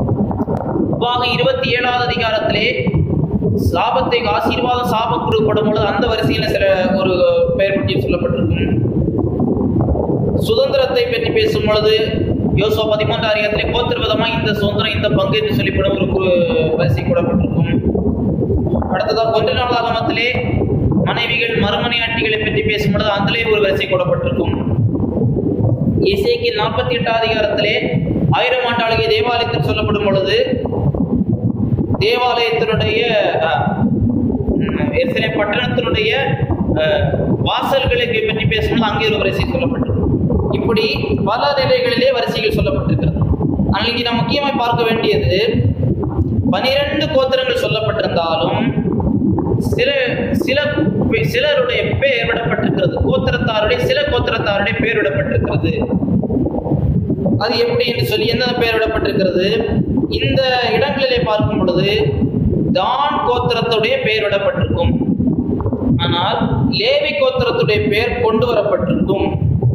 உபாக இருபத்தி ஏழாவது அதிகாரத்திலே சாபத்தை ஆசீர்வாதம் சாபம் கொடுக்கப்படும் பொழுது அந்த வரிசையில் சில ஒரு பெயர் பட்டியல் சொல்லப்பட்டிருக்கும் சுதந்திரத்தை பற்றி பேசும் பொழுது யோசோ பதிமூன்று அதிகாரத்திலே கோத்திரவிதமா இந்த சுதந்திரம் இந்த பங்கு என்று சொல்லப்படும் ஒரு கு- வரிசை கூடப்பட்டிருக்கும் அடுத்ததாக ஒன்று நாளாகமத்திலே மனைவிகள் மறுமனையாட்டிகளை பற்றி பேசும் பொழுது அதிலே ஒரு வரிசை கூடப்பட்டிருக்கும் இசைக்கு நாற்பத்தி எட்டாம் அதிகாரத்திலே ஆயிரம் ஆண்டாளுகை தேவாலயத்தில் சொல்லப்படும் பொழுது தேவாலயத்தினுடைய அஹ், ம், எருசலேம் பட்டணத்தினுடைய ஆலயத்தினுடைய அஹ், வாசல்களை பற்றி பேசும்போது அங்கே ஒரு வரிசை சொல்லப்பட்டிருக்கு இப்படி பல நிலைகளிலே வரிசைகள் சொல்லப்பட்டிருக்கிறது ஆனால் இங்கே நாம் முக்கியமாக பார்க்க வேண்டியது பனிரெண்டு கோத்திரங்கள் சொல்லப்பட்டிருந்தாலும் சில சில பே- சிலருடைய பெயர் விடப்பட்டிருக்கிறது கோத்திரத்தாருடைய சில கோத்திரத்தாருடைய பெயர் விடப்பட்டிருக்கிறது அது எப்படி என்று சொல்லி என்ன பெயர் விடப்பட்டிருக்கிறது இந்த இடங்களிலே பார்க்கும் பொழுது தான் கோத்திரத்துடைய பெயர் விடப்பட்டிருக்கும் ஆனால் லேவி கோத்திரத்துடைய பெயர் கொண்டு வரப்பட்டிருக்கும்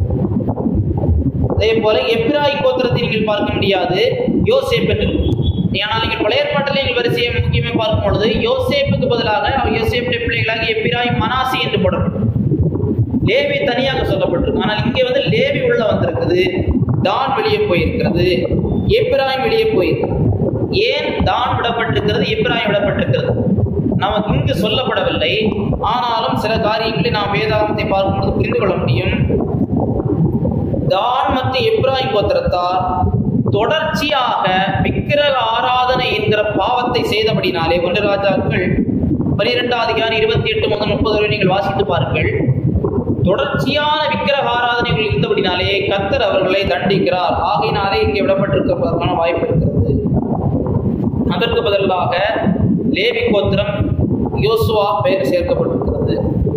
அதே போல எப்ராய் கோத்திரத்தை நீங்கள் பார்க்க முடியாது யோசேப் என்று இருக்கும். ஆனால் நீங்கள் பழைய ஏற்பாட்டில் நீங்கள் வரிசையை முக்கியமாக பார்க்கும் பொழுது யோசேப்புக்கு பதிலாக யோசேப்புடைய பிள்ளைகளாக எப்பிராய் மனாசி என்று போடப்படும் லேவி தனியாக சொல்லப்பட்டிருக்கு ஆனால் இங்கே வந்து லேவி உள்ள வந்திருக்குது தான் வெளியே போயிருக்கிறது எப்ராயிம் வெளியே போயிருக்கிறது ஏன் தான் விடப்பட்டிருக்கிறது எப்ராயிம் விடப்பட்டிருக்கிறது நமக்கு இங்கு சொல்லப்படவில்லை ஆனாலும் சில காரியங்களை நாம் வேதாகமத்தை பார்க்கும்போது புரிந்து கொள்ள முடியும் தான் மற்றும் எப்ராயிம் கோத்திரத்தார் தொடர்ச்சியாக விக்கிரக ஆராதனை என்கிற பாவத்தை செய்தபடினாலே ஒன்று ராஜாக்கள் பனிரெண்டாம் அதிகாரம் இருபத்தி எட்டு முதல் முப்பது வரை நீங்கள் வாசித்து பாருங்கள் தொடர்ச்சியான விக்கிரக ஆராதனைகள் இருந்தபடினாலே கர்த்தர் அவர்களை தண்டிக்கிறார் ஆகையினாலே இங்கே விடப்பட்டிருப்பதற்கான வாய்ப்பு இருக்கிறது அதற்கு பதிலாக லேவி கோத்திரம் யோசுவா பெயர் சேர்க்கப்பட்டிருக்கிறது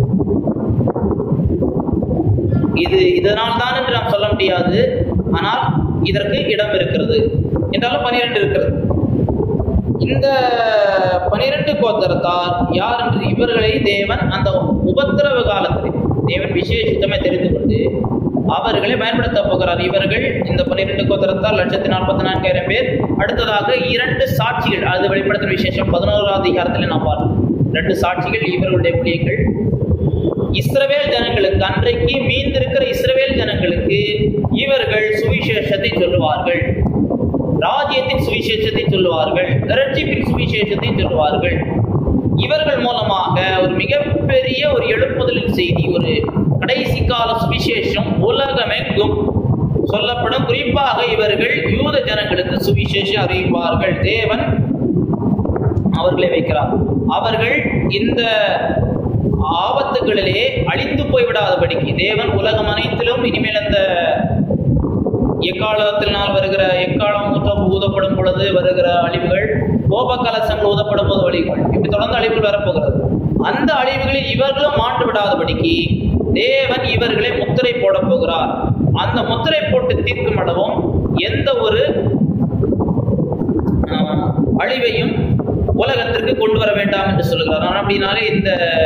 இது இதனால் தான் என்று நாம் சொல்ல முடியாது ஆனால் இதற்கு இடம் இருக்கிறது என்றாலும் பனிரெண்டு இருக்கிறது இந்த பனிரெண்டு கோத்திரத்தார் யார் என்று இவர்களை தேவன் அந்த உபத்திரவ காலத்தில் தேவன் விசேஷித்தமே தெரிந்து கொண்டு அவர்களை பயன்படுத்த போகிறார் இவர்கள் இந்த பன்னிரெண்டு கோத்திரத்தார் லட்சத்தி நாற்பத்தி நான்காயிரம் பேர் அடுத்ததாக இரண்டு சாட்சிகள் அது வெளிப்படுத்தும் விசேஷம் பதினோராவது அதிகாரத்தில் நாம் பார்ப்போம் ரெண்டு சாட்சிகள் இவர்களுடைய ஊழியங்கள் இஸ்ரவேல் ஜனங்களுக்கு அன்றைக்கு மீந்திருக்கிற இஸ்ரவேல் ஜனங்களுக்கு இவர்கள் சுவிசேஷத்தை சொல்லுவார்கள் ராஜ்யத்தின் சுவிசேஷத்தை சொல்லுவார்கள் ரட்சிப்பின் சுவிசேஷத்தை சொல்லுவார்கள் இவர்கள் மூலமாக ஒரு மிகப்பெரிய ஒரு எழுப்புதலின் செய்தி ஒரு கடைசி கால சுவிசேஷம் உலகமெங்கும் சொல்லப்படும் குறிப்பாக இவர்கள் யூத ஜனங்களுக்கு சுவிசேஷம் அறிவிப்பார்கள் தேவன் அவர்களை வைக்கிறார் அவர்கள் இந்த ஆபத்துகளிலே அழிந்து போய்விடாதபடிக்கு தேவன் உலகம் அனைத்திலும் இனிமேல் அந்த எக்காலத்தினால் வருகிற எக்காலம் ஊற்ற ஊதப்படும் பொழுது வருகிற அழிவுகள் கோப கலசங்கள் ஊதப்படும் போது அழிவுகள் இப்படி தொடர்ந்து அழிவுகள் வரப்போகிறது அந்த அழிவுகளில் இவர்களும் மாண்டு விடாதபடிக்கு தேவன் இவர்களை முத்திரை போட போகிறார் அந்த முத்திரை போட்டு தீர்க்கும் அளவும் எந்த ஒரு ஆஹ், அழிவையும் உலகத்திற்கு கொண்டு வர வேண்டாம் என்று சொல்லுகிறார் ஆனால் அப்படின்னாலே இந்த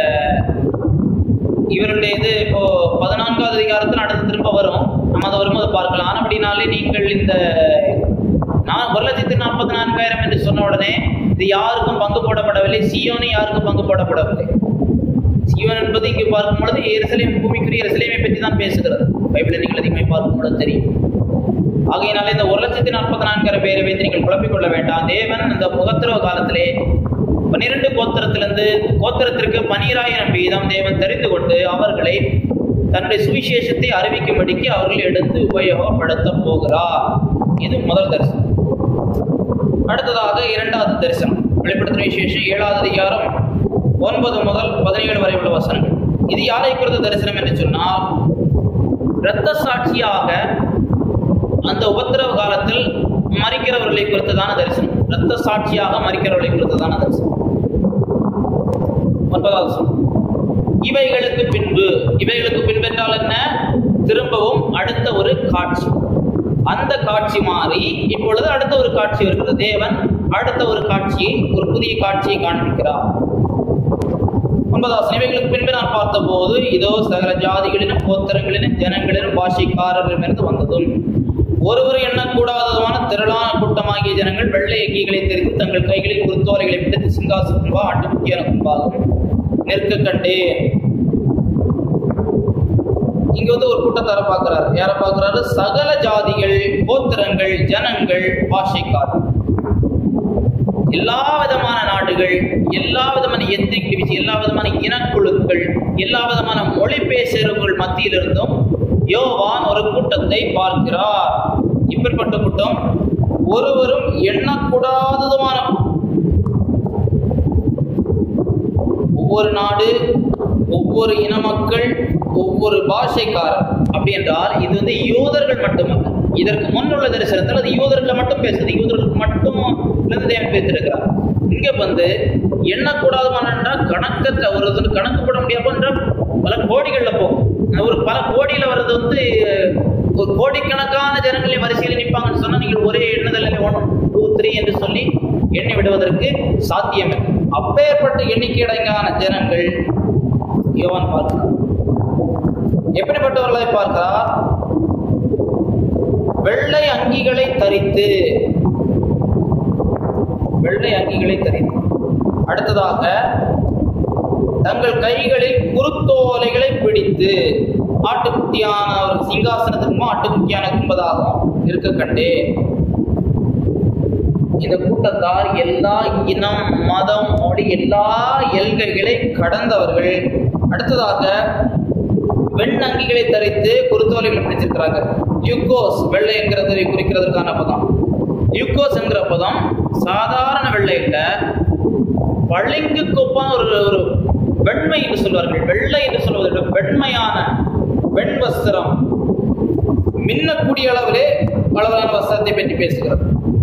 இவருடைய இது இப்போ பதினான்காவது அதிகாரத்தில் அடுத்து திரும்ப வரும் நம்ம அதை வரும்போது பார்க்கலாம் ஆனால் அப்படின்னாலே நீங்கள் இந்த நான் ஒரு லட்சத்தி நாற்பத்தி நான்காயிரம் என்று சொன்ன உடனே இது யாருக்கும் பங்கு போடப்படவில்லை சியோனு யாருக்கும் பங்கு போடப்படவில்லை சியோன் என்பது இங்கு பார்க்கும் பொழுது எருசலேம் பூமிக்குரிய எருசலேமை பற்றி தான் பேசுகிறது பைபிளை நீங்கள் அதிகமாக பார்க்கும் பொழுது தெரியும் ஆகையினால இந்த ஒரு லட்சத்தி நாற்பத்தி நான்காயிரம் பேரை வைத்து நீங்கள் குழப்பிக் கொள்ள வேண்டாம் தேவன் இந்த முகத்திரவ காலத்திலே பன்னிரண்டு கோத்திரத்திலிருந்து கோத்திரத்திற்கு பனிராயிரம் வீதம் தேவன் தெரிந்து கொண்டு அவர்களை தன்னுடைய சுவிசேஷத்தை அறிவிக்கும்படிக்கு அவர்கள் எடுத்து உபயோகப்படுத்த போகிறார் இது முதல் தரிசனம் அடுத்ததாக இரண்டாவது தரிசனம் வெளிப்படுத்தின விசேஷம் ஏழாவது அதிகாரம் ஒன்பது முதல் பதினேழு வரை உள்ள வசனங்கள் இது யாரை குறித்த தரிசனம் என்று சொன்னால் இரத்த சாட்சியாக அந்த உபத்திரவ காலத்தில் மறிக்கிறவர்களை குறித்ததான தரிசனம் இரத்த சாட்சியாக மறிக்கிறவர்களை குறித்ததான தரிசனம் ஒன்பதாவது வசனம். இவைகளுக்கு பின்பு இவைகளுக்கு பின்பு என்றால் என்ன திரும்பவும் அடுத்த ஒரு காட்சி அந்த காட்சி மாறி இப்பொழுது அடுத்த ஒரு காட்சி வருகிறது தேவன் அடுத்த ஒரு காட்சியை ஒரு புதிய காட்சியை காண்பிக்கிறார் ஒன்பதாம் இவைகளுக்கு பின்பு நான் பார்த்தபோது இதோ சகல ஜாதிகளிலும் கோத்திரங்களிலும் ஜனங்களிலும் பாஷைக்காரரிடமிருந்து வந்ததும் ஒருவர் எண்ணக்கூடாததுமான திரளான கூட்டமாகிய ஜனங்கள் வெள்ளை எங்கிகளை தெரிந்து தங்கள் கைகளில் குருத்தோலைகளை பிடித்து சிங்காசனம்பா ஆட்டுக்குட்டியான முன்பாகவும் நிற்க கண்டேன் இங்க வந்து ஒரு கூட்டத்தார பார்க்கிறாரு யார பார்க்கிறாரு சகல ஜாதிகள் கோத்திரங்கள் ஜனங்கள் பாஷைக்காரர் எல்லா விதமான நாடுகள் எல்லா விதமான எத்திக் டிவிஷன் எல்லா விதமான இனக்குழுக்கள் எல்லா விதமான மொழி பேசுகிறவர்கள் மத்தியிலிருந்தும் யோவான் ஒரு கூட்டத்தை பார்க்கிறார் இப்படிப்பட்ட கூட்டம் ஒருவரும் எண்ணக்கூடாததுமான கூட்டம். ஒவ்வொரு நாடு ஒவ்வொரு இன மக்கள் ஒவ்வொரு பாஷைக்காரர் அப்படி என்றால் இது வந்து யூதர்கள் மட்டுமல்ல இதற்கு முன் உள்ள தரிசனத்தில் அது யூதர்களை மட்டும் பேசுது யூதர்களுக்கு மட்டும் இருந்து தேவன் பேசிருக்கிறார் இங்க வந்து எண்ணக்கூடாதமான என்றால் கணக்கத்தை ஒரு இது கணக்கு போட முடியாமன்ற பல கோடிகள்ல போகும் ஒரு பல கோடியில வர்றது வந்து ஒரு கோடிக்கணக்கான ஜனங்களை வரிசையில் நிற்பாங்கன்னு சொன்னா நீங்கள் ஒரே எண்ணுதலில் ஒன் டூ த்ரீ என்று சொல்லி எண்ணி விடுவதற்கு சாத்தியம் அப்பேற்பட்ட எண்ணிக்கையடங்கான ஜனங்கள் யோவான் பார்க்கிறார் எப்படிப்பட்டவர்களை பார்க்கிறார் வெள்ளை அங்கிகளை தரித்து வெள்ளை அங்கிகளை தரித்து அடுத்ததாக தங்கள் கைகளில் குருத்தோலைகளை பிடித்து ஆட்டுக்குட்டியான ஒரு சிங்காசனத்துக்கும் ஆட்டுக்குட்டியான கும்பதாகவும் இருக்க கண்டேன் இந்த கூட்டத்தார் எல்லா இனம் மதம் மொழி எல்லா எல்கைகளை கடந்தவர்கள் அடுத்ததாக வெண்ணங்கிகளை தரித்து குருத்தோலைகளை பிடிச்சிருக்கிறாங்க யுக்கோஸ் வெள்ளை என்கிறதை குறிக்கிறதற்கான பதம் யுக்கோஸ் என்கிற பதம் சாதாரண வெள்ளை இல்ல பளிங்கு கொப்பான ஒரு ஒரு வெண்மை என்று சொல்வார்கள் வெள்ளை என்று சொல்வதை விட வெண்மையான வெண் வஸ்திரம் மின்னக்கூடிய அளவிலே அளவான வஸ்திரத்தை பற்றி பேசுகிறது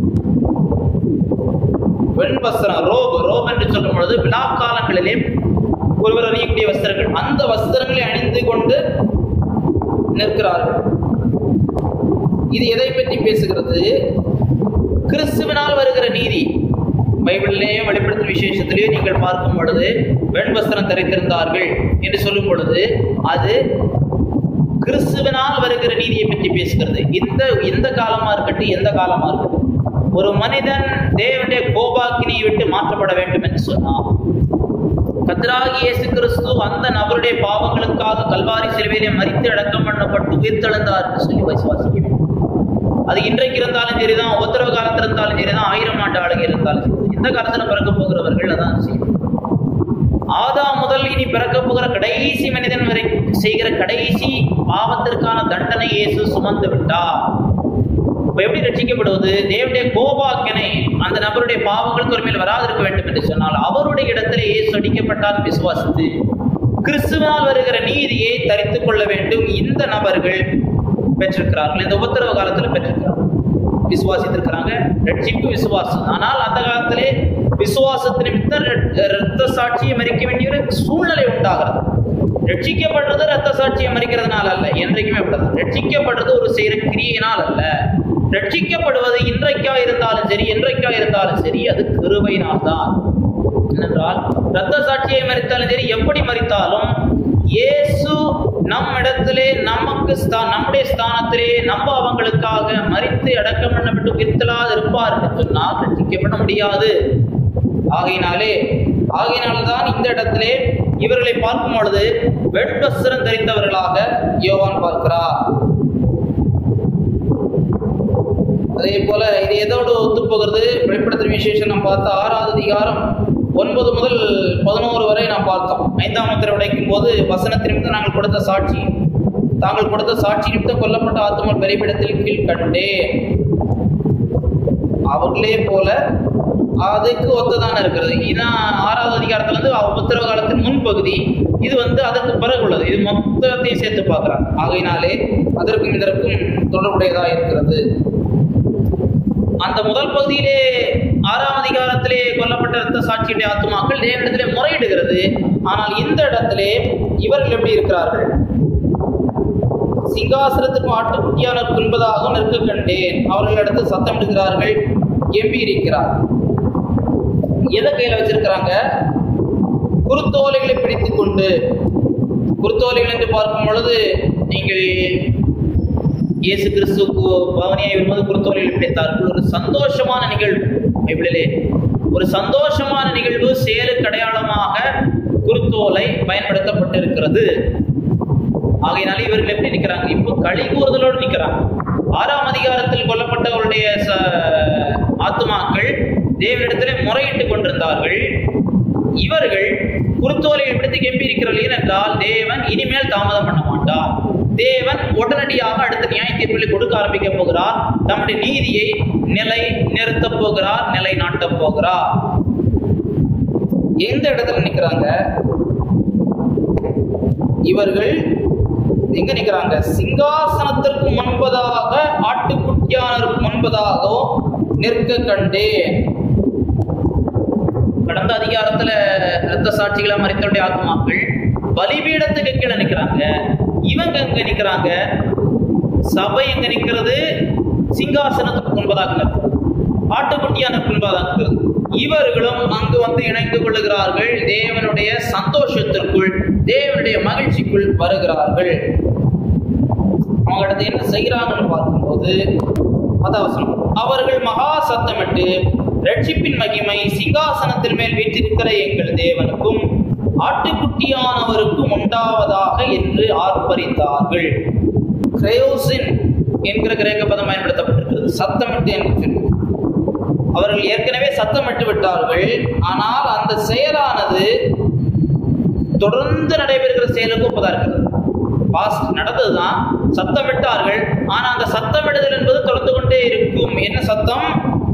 வெண் வஸ்திரம் ரோப் ரோப் என்று சொல்லும் பொழுது விழா காலங்களிலே ஒருவர் அணியக்கூடிய வஸ்திரங்கள் அந்த வஸ்திரங்களை அணிந்து கொண்டு நிற்கிறார்கள் இது எதை பற்றி பேசுகிறது கிறிஸ்துவினால் வருகிற நீதி பைபிளிலேயே வெளிப்படுத்தும் விசேஷத்திலேயே நீங்கள் பார்க்கும் பொழுது வெண் வஸ்திரம் தரித்திருந்தார்கள் என்று சொல்லும் பொழுது அது கிறிஸ்துவினால் வருகிற நீதியை பற்றி பேசுகிறது இந்த இந்த காலமா இருக்கட்டும் எந்த காலமா இருக்கட்டும் ஒரு மனிதன் தேவனுடைய கோபாக்கினியை விட்டு மாற்றப்பட வேண்டும் என்று சொன்னார் கத்ராகி இயேசு கிறிஸ்து அந்த நபருடைய பாவங்களுக்காக கல்வாரி சிலுவையிலே மறித்து அடக்கம் பண்ணப்பட்டு உயிர்த்தெழுந்தார் என்று சொல்லி விசுவாசிக்க வேண்டும் அது இன்றைக்கு இருந்தாலும் சரிதான் உத்தரவு காலத்தில் இருந்தாலும் சரிதான் ஆயிரம் ஆண்டு ஆளுகை இருந்தாலும் சரி எந்த காலத்துல பிறக்க போகிறவர்கள் அதான் செய்யும் ஆதா முதல் இனி பிறக்க போகிற கடைசி மனிதன் வரை செய்கிற கடைசி பாவத்திற்கான தண்டனை இயேசு சுமந்து விட்டார் இப்ப எப்படி ரட்சிக்கப்படுவது தேவனுடைய கோபாக்கினை அந்த நபருடைய பாவங்களுக்கு ஒரு மேல் வராதிருக்க வேண்டும் என்று சொன்னால் அவருடைய இடத்துல இயேசு அடிக்கப்பட்டார் விசுவாசித்து கிறிஸ்துவால் வருகிற நீதியை தரித்துக் கொள்ள வேண்டும் இந்த நபர்கள் பெற்றிருக்கிறார்கள் இந்த உபத்திரவ காலத்துல பெற்றிருக்கிறார்கள் விசுவாசித்திருக்கிறாங்க ரட்சிப்பு விசுவாசம் ஆனால் அந்த காலத்திலே விசுவாசத்து நிமித்தம் ரத்த சாட்சியை மறிக்க வேண்டிய ஒரு சூழ்நிலை உண்டாகிறது ரட்சிக்கப்படுறது ரத்த சாட்சியை மறிக்கிறதுனால அல்ல என்றைக்குமே அப்படிதான் ரட்சிக்கப்படுறது ஒரு செய்கிற கிரியையினால் அல்ல ரட்சிக்கப்படுவது இன்றைக்கா இருந்தாலும் சரி என்றைக்கா இருந்தாலும் சரி அது கிருபையினால் தான் ஏனென்றால் ரத்த சாட்சியை மறித்தாலும் சரி எப்படி மறித்தாலும் இயேசு நம் இடத்திலே நமக்கு ஸ்தா- நம்முடைய ஸ்தானத்திலே நம்ப அவங்களுக்காக மறித்து அடக்கம் பண்ணப்பட்டு உயிர்த்தலாது இருப்பார் என்று சொன்னால் ரட்சிக்கப்பட முடியாது ஆகையினாலே ஆகையினால்தான் இந்த இடத்திலே இவர்களை பார்க்கும் பொழுது வெண்வஸ்திரம் தரித்தவர்களாக யோவான் பார்க்கிறார் அதே போல இது எதோடு ஒத்து போகிறது வெளிப்படுத்தும் விசேஷம் நம்ம பார்த்தா ஆறாவது அதிகாரம் ஒன்பது முதல் பதினோரு வரை நாம் பார்த்தோம் ஐந்தாம் முத்திரை உடைக்கும் போது வசனத்தின் நிமித்தம் நாங்கள் கொடுத்த சாட்சி தாங்கள் கொடுத்த சாட்சி நிமித்தம் கொல்லப்பட்ட ஆத்மா பெரியபிடத்தில் கீழ் கண்டேன் அவர்களே போல அதுக்கு ஒத்ததான இருக்கிறது இதான் ஆறாவது அதிகாரத்துல இருந்து உத்தரவு காலத்தின் முன்பகுதி இது வந்து அதற்கு பிறகு உள்ளது இது மொத்தத்தையும் சேர்த்து பார்க்கிறாங்க ஆகையினாலே அதற்கும் இதற்கும் தொடர்புடையதா இருக்கிறது அந்த முதல் பகுதியிலே ஆறாம் அதிகாரத்திலே கொல்லப்பட்ட இரத்த சாட்சியுடைய ஆத்மாக்கள் தேவனிடத்திலே முறையிடுகிறது ஆனால் இந்த இடத்திலே இவர்கள் எப்படி இருக்கிறார்கள் சிங்காசனத்துக்கும் ஆட்டுக்குட்டியானருக்கு என்பதாகவும் நிற்க கண்டேன் அவர்களிடத்து சத்தமிடுகிறார்கள் எம்பியிருக்கிறார் எதை கையில வச்சிருக்கிறாங்க குருத்தோலைகளை பிடித்துக் கொண்டு குருத்தோலைகள் என்று பார்க்கும் பொழுது நீங்கள் இயேசு கிறிஸ்துக்கு பவனியாய் வரும்போது குருத்தோலைகள் பிடித்தார்கள் ஒரு சந்தோஷமான நிகழ்வு பைபிளிலே ஒரு சந்தோஷமான நிகழ்வு செயலுக்கு அடையாளமாக குருத்தோலை பயன்படுத்தப்பட்டிருக்கிறது ஆகையினால இவர்கள் எப்படி நிற்கிறாங்க இப்போ களி கூறுதலோடு நிற்கிறாங்க ஆறாம் அதிகாரத்தில் கொல்லப்பட்டவருடைய ச- ஆத்துமாக்கள் தேவனிடத்திலே முறையிட்டுக் கொண்டிருந்தார்கள் இவர்கள் குருத்தோலையை விடுத்து கெம்பியிருக்கிறார்கள் ஏனென்றால் தேவன் இனிமேல் தாமதம் பண்ண மாட்டார் தேவன் உடனடியாக அடுத்த நியாய தீர்ப்புகளை கொடுக்க ஆரம்பிக்க போகிறார் தம்முடைய நீதியை நிலை நிறுத்தப் போகிறார் நிலை நாட்டப் போகிறார் எந்த இடத்துல நிக்கிறாங்க இவர்கள் எங்க நிக்கிறாங்க சிங்காசனத்திற்கு முன்பதாக ஆட்டுக்குட்டியானருக்கு முன்பதாகவும் நிற்க கண்டேன் கடந்த அதிகாரத்துல ரத்த சாட்சிகளா மறைத்தவருடைய ஆத்மாக்கள் பலிபீடத்துக்கு கீழே நிக்கிறாங்க இவங்க எங்க நிக்கிறாங்க சபை எங்க நிக்கிறது சிங்காசனத்துக்கு முன்பதாக நிற்கிறது ஆட்டுக்குட்டியான முன்பதாக நிற்கிறது இவர்களும் அங்கு வந்து இணைந்து கொள்ளுகிறார்கள் தேவனுடைய சந்தோஷத்திற்குள் தேவனுடைய மகிழ்ச்சிக்குள் வருகிறார்கள் அவங்க அடுத்து என்ன செய்கிறாங்கன்னு பார்க்கும்போது அதாவசனம் அவர்கள் மகா சத்தமிட்டு ரட்சிப்பின் மகிமை சிங்காசனத்தின் மேல் வீற்றிருக்கிற எங்கள் தேவனுக்கும் ஆட்டுக்குட்டியானவருக்கும் உண்டாவதாக என்று ஆர்ப்பரித்தார்கள் கிரையோசின் என்கிற கிரேக்க பதம் பயன்படுத்தப்பட்டிருக்கிறது சத்தமிட்டு என்று சொல்லி அவர்கள் ஏற்கனவே சத்தமிட்டு விட்டார்கள் ஆனால் அந்த செயலானது தொடர்ந்து நடைபெறுகிற செயலுக்கு ஒப்பதா இருக்கிறது பாஸ்ட் நடந்ததுதான் சத்தமிட்டார்கள் ஆனா அந்த சத்தமிடுதல் என்பது தொடர்ந்து கொண்டே இருக்கும் என்ன சத்தம்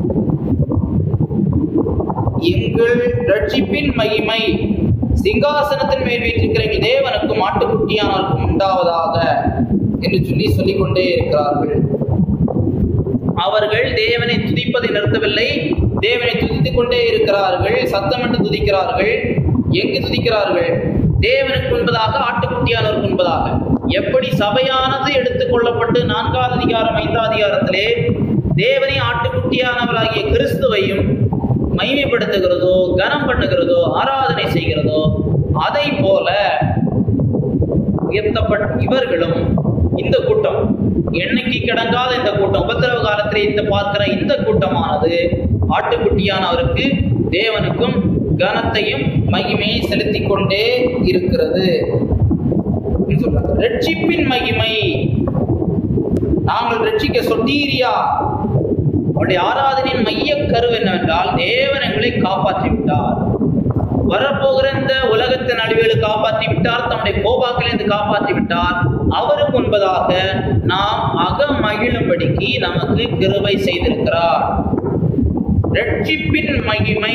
எங்கள் ரட்சிப்பின் மகிமை சிங்காசனத்தின் மேல் வீற்றிருக்கிற எங்கள் தேவனுக்கும் ஆட்டுக்குட்டியானவருக்கும் உண்டாவதாக என்று சொல்லி சொல்லிக்கொண்டே இருக்கிறார்கள் அவர்கள் தேவனை துதிப்பதை நிறுத்தவில்லை தேவனை துதித்துக் கொண்டே இருக்கிறார்கள் சத்தமிட்டு துதிக்கிறார்கள் எங்கு துதிக்கிறார்கள் தேவனுக்கு முன்பதாக ஆட்டுக்குட்டியானவருக்கு முன்பதாக எப்படி சபையானது எடுத்துக் கொள்ளப்பட்டு நான்காவது அதிகாரம் ஐந்தாவது அதிகாரத்திலே தேவனை ஆட்டுக்குட்டியானவராகிய கிறிஸ்துவையும் மைமைப்படுத்துகிறதோ கனம் பண்ணுகிறதோ ஆராதனை செய்கிறதோ அதை போல உயர்த்தப்பட்ட இவர்களும் இந்த கூட்டம் எண்ணிக்கை கிடங்காத இந்த கூட்டம் உபத்திரவ காலத்திலே இந்த பார்க்கிற இந்த கூட்டமானது ஆட்டுக்குட்டியானவருக்கு தேவனுக்கும் கனத்தையும் மகிமையை செலுத்திக் கொண்டே இருக்கிறது அப்படின்னு சொல்றாங்க ரட்சிப்பின் மகிமை நாங்கள் ரட்சிக்க சொட்டீரியா அவருடைய ஆராதனையின் மைய கரு என்னவென்றால் தேவன் எங்களை காப்பாற்றி விட்டார் வரப்போகிற இந்த உலகத்தின் அழிவுகளை காப்பாற்றி விட்டார் தம்முடைய கோபாக்கிலிருந்து காப்பாற்றி விட்டார் அவருக்கு முன்பதாக நாம் அக மகிழும்படிக்கு நமக்கு கிருபை செய்திருக்கிறார் ரட்சிப்பின் மகிமை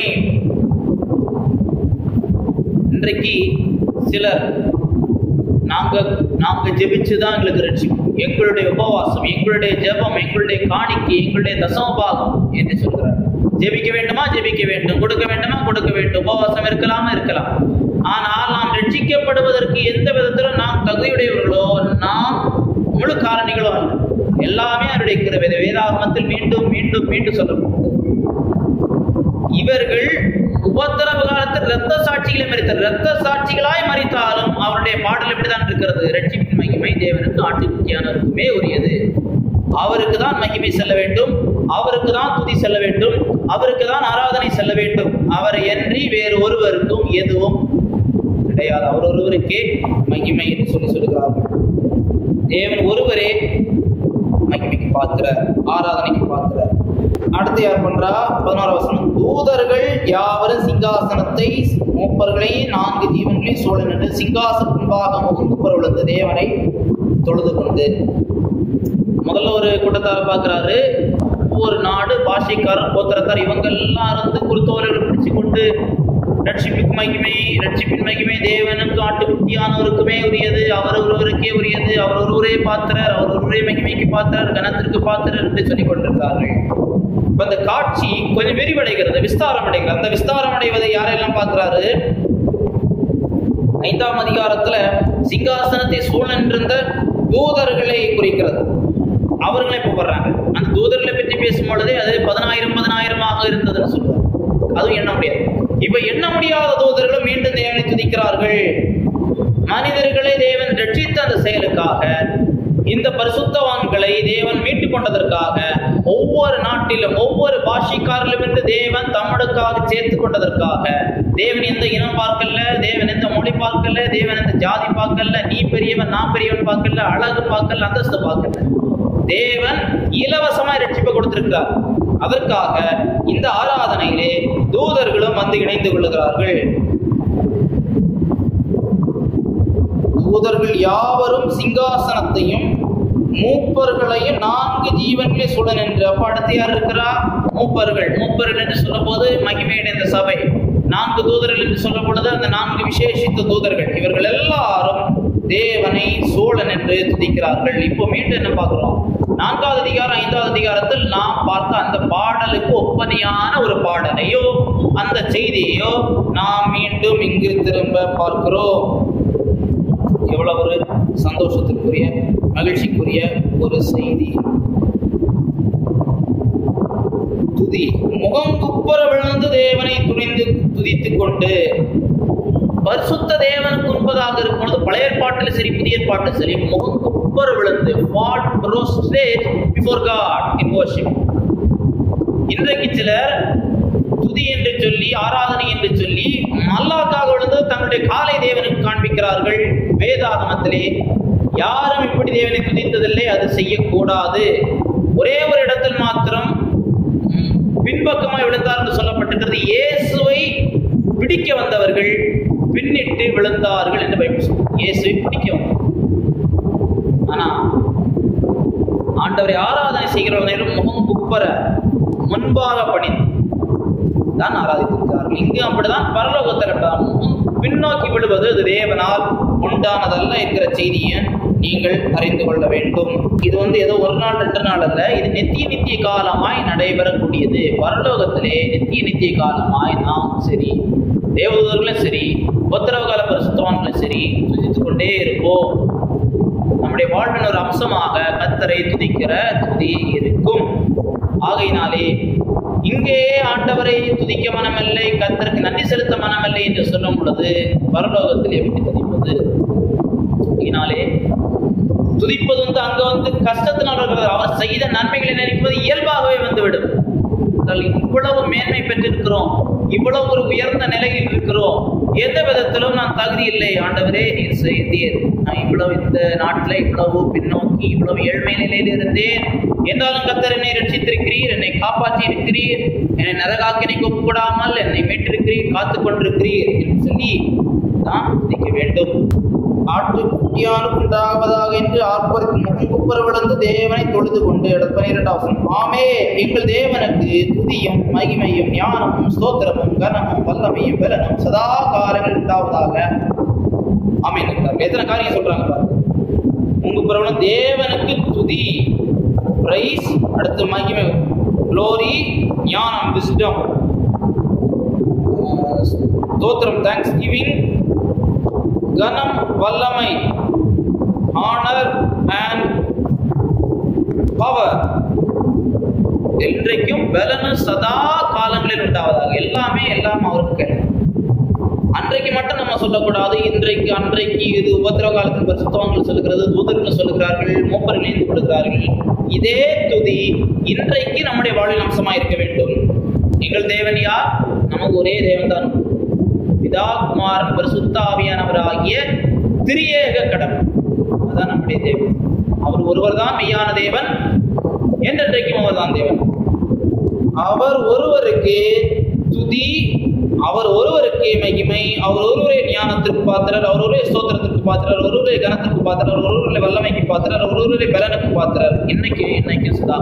இன்றைக்கு சிலர் நாங்க நாங்க ஜெபிச்சுதான் எங்களுக்கு ரட்சிப்பு எங்களுடைய உபவாசம் எங்களுடைய ஜெபம் எங்களுடைய காணிக்கை எங்களுடைய தசமபாகம் என்று சொல்கிறார் ஜெபிக்க வேண்டுமா ஜெபிக்க வேண்டும் கொடுக்க வேண்டுமா கொடுக்க வேண்டும் உபவாசம் இருக்கலாமா இருக்கலாம் ஆனால் நாம் ரட்சிக்கப்படுவதற்கு எந்த விதத்திலும் நாம் தகுதியுடையவர்களோ நாம் முழு காரணிகளோ அல்ல எல்லாமே அவருடைய கிருபை இது வேதாகமத்தில் மீண்டும் மீண்டும் மீண்டும் சொல்லப்படுகிறது இவர்கள் உபத்திரவ காலத்தில் இரத்த சாட்சிகளை மறித்தார் இரத்த சாட்சிகளாய் மறித்தாலும் அவருடைய பாடல் இப்படிதான் இருக்கிறது ரட்சிப்பின் மகிமை தேவனுக்கு ஆட்டுக்குட்டியானவருக்குமே உரியது அவருக்கு தான் மகிமை செல்ல வேண்டும் அவருக்கு தான் துதி செல்ல வேண்டும் அவருக்கு தான் ஆராதனை செல்ல வேண்டும் அவரை அன்றி வேறு ஒருவருக்கும் எதுவும் கிடையாது அவர் ஒருவருக்கே மகிமை என்று சொல்லி சொல்கிறார்கள் தேவன் ஒருவரே மகிமைக்கு பாத்திர ஆராதனைக்கு பாத்திர அடுத்து யார் பண்றா பதினோரு வசனம் தூதர்கள் யாவரும் சிங்காசனத்தை மூப்பர்களை நான்கு ஜீவன்களை சூழ நின்று சிங்காசன முன்பாக முகந்து பொருளந்த தேவனை தொழுது கொண்டு முதல்ல ஒரு கூட்டத்தார் பார்க்கிறாரு ஒவ்வொரு நாடு பாஷைக்காரர் கோத்திரத்தார் இவங்க எல்லாம் இருந்து குருத்தோலைகள் பிடிச்சு கொண்டு ரட்சிப்புக்கு மகிமை ரட்சிப்பின் மகிமை தேவனுக்கு ஆட்டுக்குட்டியானவருக்குமே உரியது அவர் ஒருவருக்கே உரியது அவர் ஒருவரே பாத்திரர் அவர் ஒருவரே மகிமைக்கு பாத்திரர் கனத்திற்கு பாத்திரர் என்று சொல்லிக் கொண்டிருக்கிறார்கள் இப்ப அந்த காட்சி கொஞ்சம் விரிவடைகிறது விஸ்தாரம் அடைகிறது அந்த விஸ்தாரம் அடைவதை யாரெல்லாம் பார்க்கிறாரு ஐந்தாம் அதிகாரத்துல சிங்காசனத்தை சூழ்நின்றிருந்த தூதர்களை குறிக்கிறது அவர்களை இப்ப வர்றாங்க அந்த தூதர்களை பற்றி பேசும் பொழுதே அது பதினாயிரம் பதினாயிரமாக இருந்ததுன்னு சொல்றாங்க அதுவும் எண்ண முடியாது இப்ப எண்ண முடியாத தூதர்களும் மீண்டும் தேவனை துதிக்கிறார்கள் மனிதர்களை தேவன் ரட்சித்த அந்த செயலுக்காக இந்த பரிசுத்தவான்களை தேவன் மீட்டுக் கொண்டதற்காக ஒவ்வொரு நாட்டிலும் ஒவ்வொரு பாஷைக்காரிலும் இருந்து தேவன் தமிழுக்காக சேர்த்து கொண்டதற்காக தேவன் எந்த இனம் பார்க்கல தேவன் எந்த மொழி பார்க்கல தேவன் எந்த ஜாதி பார்க்கல நீ பெரியவன் நான் பெரியவன் பார்க்கல அழகு பார்க்கல அந்தஸ்து பார்க்கல தேவன் இலவசமாய் ரட்சிப்பை கொடுத்திருக்கிறார் அதற்காக இந்த ஆராதனையிலே தூதர்களும் வந்து இணைந்து கொள்ளுகிறார்கள் தூதர்கள் யாவரும் சிங்காசனத்தையும் மூப்பர்களையும் நான்கு ஜீவன்களை சுட நின்று அப்ப அடுத்து யார் இருக்கிறா மூப்பர்கள் மூப்பர்கள் என்று சொல்லும் போது மகிமையடைந்த சபை நான்கு தூதர்கள் என்று சொல்லப்படுது அந்த நான்கு விசேஷித்த தூதர்கள் இவர்கள் எல்லாரும் தேவனை சோழன் என்று துதிக்கிறார்கள் இப்போ மீண்டும் என்ன பார்க்கிறோம் நான்காவது அதிகாரம் ஐந்தாவது அதிகாரத்தில் நாம் பார்த்த அந்த பாடலுக்கு ஒப்பனையான ஒரு பாடலையோ அந்த செய்தியையோ நாம் மீண்டும் இங்கு திரும்ப பார்க்கிறோம் எவ்வளவு ஒரு சந்தோஷத்திற்குரிய மகிழ்ச்சிக்குரிய ஒரு செய்தி துதி முகம் குப்புற விழுந்து தேவனை துணிந்து துதித்துக் கொண்டு பரிசுத்த தேவனுக்கு உண்பதாக இருக்கும் பொழுது பழைய ஏற்பாட்டில் சரி புதிய ஏற்பாட்டில் சரி முகம் குப்புற விழுந்து fall prostrate before God in worship இன்றைக்கு சிலர் துதி என்று சொல்லி ஆராதனை என்று சொல்லி மல்லாக்காக விழுந்து தங்களுடைய காலை தேவனுக்கு காண்பிக்கிறார்கள் வேதாகமத்திலே யாரும் இப்படி தேவனை துதித்ததில்லை அது செய்யக்கூடாது ஒரே ஒரு இடத்தில் மாத்திரம் ம், பின்பக்கமாய் விழுந்தார் என்று சொல்லப்பட்டிருக்கிறது இயேசுவை பிடிக்க வந்தவர்கள் பின்னிட்டு விழுந்தார்கள் என்று பைபிள் சொல்லுது. இயேசுவை பிடிக்க வந்தவர்கள். ஆனா ஆண்டவரை ஆராதனை செய்கிறவர்கள் முகம் குப்பர முன்பாக பணிந்து தான் ஆராதித்திருக்கிறார்கள் இங்கு அப்படிதான் பரலோகத்தில் அப்படிதான் முகம் பின்னோக்கி விழுவது அது தேவனால் உண்டானதல்ல என்கிற செய்தியை நீங்கள் அறிந்து கொள்ள வேண்டும் இது வந்து ஏதோ ஒரு நாள் ரெண்டு நாள் அல்ல இது நித்திய நித்திய காலமாய் நடைபெறக்கூடியது பரலோகத்திலே நித்திய நித்திய காலமாய் நாம் சரி தேவதூர்களும் சரி உத்தரவு கால பரிசுத்தவான்களும் சரி துதித்துக் கொண்டே இருப்போம் நம்முடைய வாழ்வின் ஒரு அம்சமாக கத்தரை துதிக்கிற துதி இருக்கும் ஆகையினாலே இங்கேயே ஆண்டவரை துதிக்க மனமில்லை கத்தருக்கு நன்றி செலுத்த மனமில்லை என்று சொல்லும் பொழுது பரலோகத்தில் எப்படி துதிப்பது இதனாலே துதிப்பது வந்து அங்க வந்து கஷ்டத்தினால் வருகிறது அவர் செய்த நன்மைகளை நினைப்பது இயல்பாகவே வந்துவிடும் என்றால் இவ்வளவு மேன்மை பெற்றிருக்கிறோம் இவ்வளவு ஒரு உயர்ந்த நிலையில் இருக்கிறோம் எந்த விதத்திலும் நான் தகுதி இல்லை ஆண்டவரே நீர் செய்தீர் நான் இவ்வளவு இந்த நாட்டில் இவ்வளவு பின்னோக்கி இவ்வளவு ஏழ்மை நிலையில் இருந்தேன் என்றாலும் கத்தர் என்னை ரட்சித்திருக்கிறீர் என்னை காப்பாற்றி இருக்கிறீர் என்னை நரகாக்கினை ஒப்புக்கூடாமல் என்னை மீட்டிருக்கிறீர் காத்து கொண்டிருக்கிறீர் என்று சொல்லி நாம் துதிக்க வேண்டும் ஆட்டுக்குட்டியானுக்கு உண்டாவதாக என்று ஆர்ப்பரித்து முகம் குப்புற விழுந்து தேவனை தொழுது கொண்டு அடுத்த பனிரெண்டாவது ஆமே எங்கள் தேவனுக்கு துதியும் மகிமையும் ஞானமும் ஸ்தோத்திரமும் கனமும் வல்லமையும் பலனும் சதா காலங்கள் உண்டாவதாக ஆமீன் என்றார்கள். எத்தனை காரியம் சொல்றாங்க பாருங்க உங்க பிரபலம் தேவனுக்கு துதி பிரைஸ் அடுத்து மகிமை க்ளோரி ஞானம் விஸ்டம் ஸ்தோத்திரம் தேங்க்ஸ் கிவிங் கனம் வல்லமை ஆனர் அண்ட் பவர் என்றைக்கும் பலனு சதா காலங்களில் உண்டாவதாக எல்லாமே எல்லாம் அவருக்கு கிடைக்கும் அன்றைக்கு மட்டும் நம்ம சொல்லக்கூடாது இன்றைக்கு அன்றைக்கு இது உபத்திரவ காலத்தில் பரிசுத்தவங்கள் சொல்லுகிறது தூதர்கள் சொல்லுகிறார்கள் மூப்பர்கள் இணைந்து கொடுக்கிறார்கள் இதே துதி இன்றைக்கு நம்முடைய வாழ்வில் அம்சமாக இருக்க வேண்டும் எங்கள் தேவன் யார் நமக்கு ஒரே தேவன் தான் பிதா குமாரன் பரிசுத்த ஆவியானவராகிய திரியேக கடவுள் அதான் நம்முடைய தேவன் அவர் ஒருவர் தான் மெய்யான தேவன் என்றென்றைக்கும் அவர் தான் தேவன் அவர் ஒருவருக்கு துதி அவர் ஒருவருக்கே மகிமை அவர் ஒருவரே ஞானத்திற்கு பாத்திரர் அவர் ஒருவரே ஸ்தோத்திரத்திற்கு பாத்திரர் அவர் ஒருவரே கனத்திற்கு பாத்திரர் அவர் ஒருவரே வல்லமைக்கு பாத்திரர் அவர் ஒருவரே பலனுக்கு பாத்திரர் இன்னைக்கு இன்னைக்கு சுதா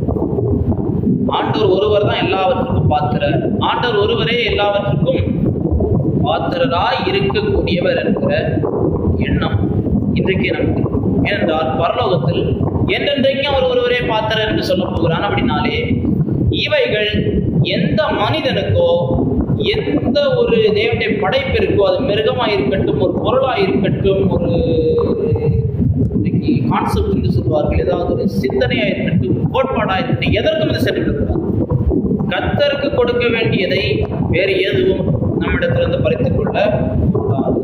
ஆண்டவர் ஒருவர் தான் எல்லாவற்றுக்கும் பாத்திரர் ஆண்டவர் ஒருவரே எல்லாவற்றுக்கும் பாத்திரராய் இருக்கக்கூடியவர் என்கிற எண்ணம் இன்றைக்கே நமக்கு இருக்கு. ஏனென்றால் பரலோகத்தில் என்றென்றைக்கும் அவர் ஒருவரே பாத்திரர் என்று சொல்ல போகிறான் அப்படின்னாலே இவைகள் எந்த மனிதனுக்கோ எந்த ஒரு தேவனுடைய படைப்பிற்கோ அது மிருகமாக இருக்கட்டும் ஒரு பொருளாக இருக்கட்டும் ஒரு இன்னைக்கு கான்செப்ட் என்று சொல்வார்கள் ஏதாவது ஒரு சிந்தனையாக இருக்கட்டும் கோட்பாடாக இருக்கட்டும் எதற்கும் இது சென்றுவிடக்கூடாது கத்தருக்கு கொடுக்க வேண்டியதை வேறு எதுவும் நம்மிடத்திலிருந்து பறித்துக் கொள்ள கூடாது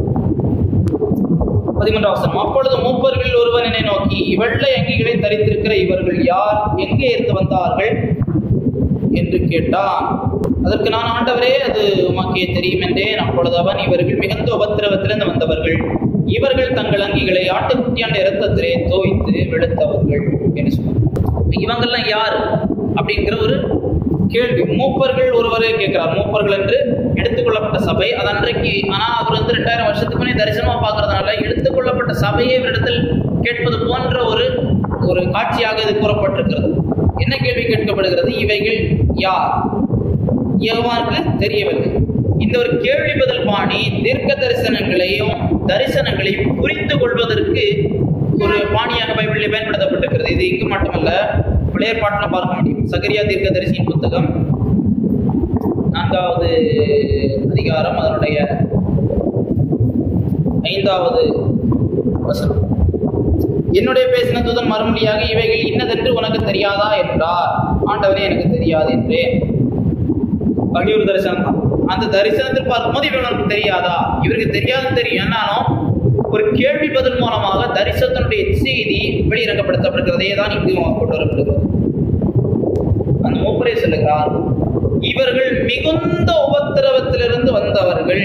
பதிமூன்றாம் வசனம் அப்பொழுது மூப்பர்களில் ஒருவன் என்னை நோக்கி வெள்ளை அங்கிகளை தரித்திருக்கிற இவர்கள் யார் எங்கே இருந்து வந்தார்கள் என்று கேட்டான் அதற்கு நான் ஆண்டவரே அது உமக்கே தெரியும் என்றேன் அப்பொழுது அவன் இவர்கள் மிகுந்த உபத்திரவத்திலிருந்து வந்தவர்கள் இவர்கள் தங்கள் அங்கிகளை ஆட்டுக்குட்டியாண்ட இரத்தத்திலே தோய்த்து வெளுத்தவர்கள் என்று சொன்னார் இவங்கெல்லாம் யார் அப்படிங்கிற ஒரு கேள்வி மூப்பர்கள் ஒருவரே கேட்கிறார் மூப்பர்கள் என்று எடுத்துக்கொள்ளப்பட்ட சபை அது அன்றைக்கு ஆனால் அவர் வந்து ரெண்டாயிரம் வருஷத்துக்கு முன்னே தரிசனமா பார்க்கறதுனால எடுத்துக்கொள்ளப்பட்ட சபையை இவரிடத்தில் கேட்பது போன்ற ஒரு ஒரு காட்சியாக இது கூறப்பட்டிருக்கிறது என்ன கேள்வி கேட்கப்படுகிறது இவைகள் யார் யெகோவாவுக்கு தெரியவில்லை இந்த ஒரு கேள்வி பதில் பாணி தீர்க்க தரிசனங்களையும் தரிசனங்களையும் புரிந்து கொள்வதற்கு ஒரு பாணியாக பைபிளில் பயன்படுத்தப்பட்டிருக்கிறது இது இங்கு மட்டுமல்ல பழைய பாட்டில் பார்க்க முடியும் சகரியா தீர்க்க தரிசியின் புத்தகம் நான்காவது அதிகாரம் அதனுடைய ஐந்தாவது வசனம் என்னுடைய பேசின தூதன் மறுமொழியாக இவைகள் இன்னதென்று உனக்கு தெரியாதா என்றார் ஆண்டவரே எனக்கு தெரியாது என்றேன் பகியூர் தரிசனம் தான் அந்த தரிசனத்தில் பார்க்கும்போது இவனுக்கு தெரியாதா இவருக்கு தெரியாதுன்னு தெரியும் என்னாலும் ஒரு கேள்வி பதில் மூலமாக தரிசனத்தினுடைய செய்தி வெளியிறக்கப்படுத்தப்படுகிறதே தான் இங்கு கொண்டு வரப்படுகிறது அந்த மூப்பரே சொல்லுகிறார் இவர்கள் மிகுந்த உபத்திரவத்திலிருந்து வந்தவர்கள்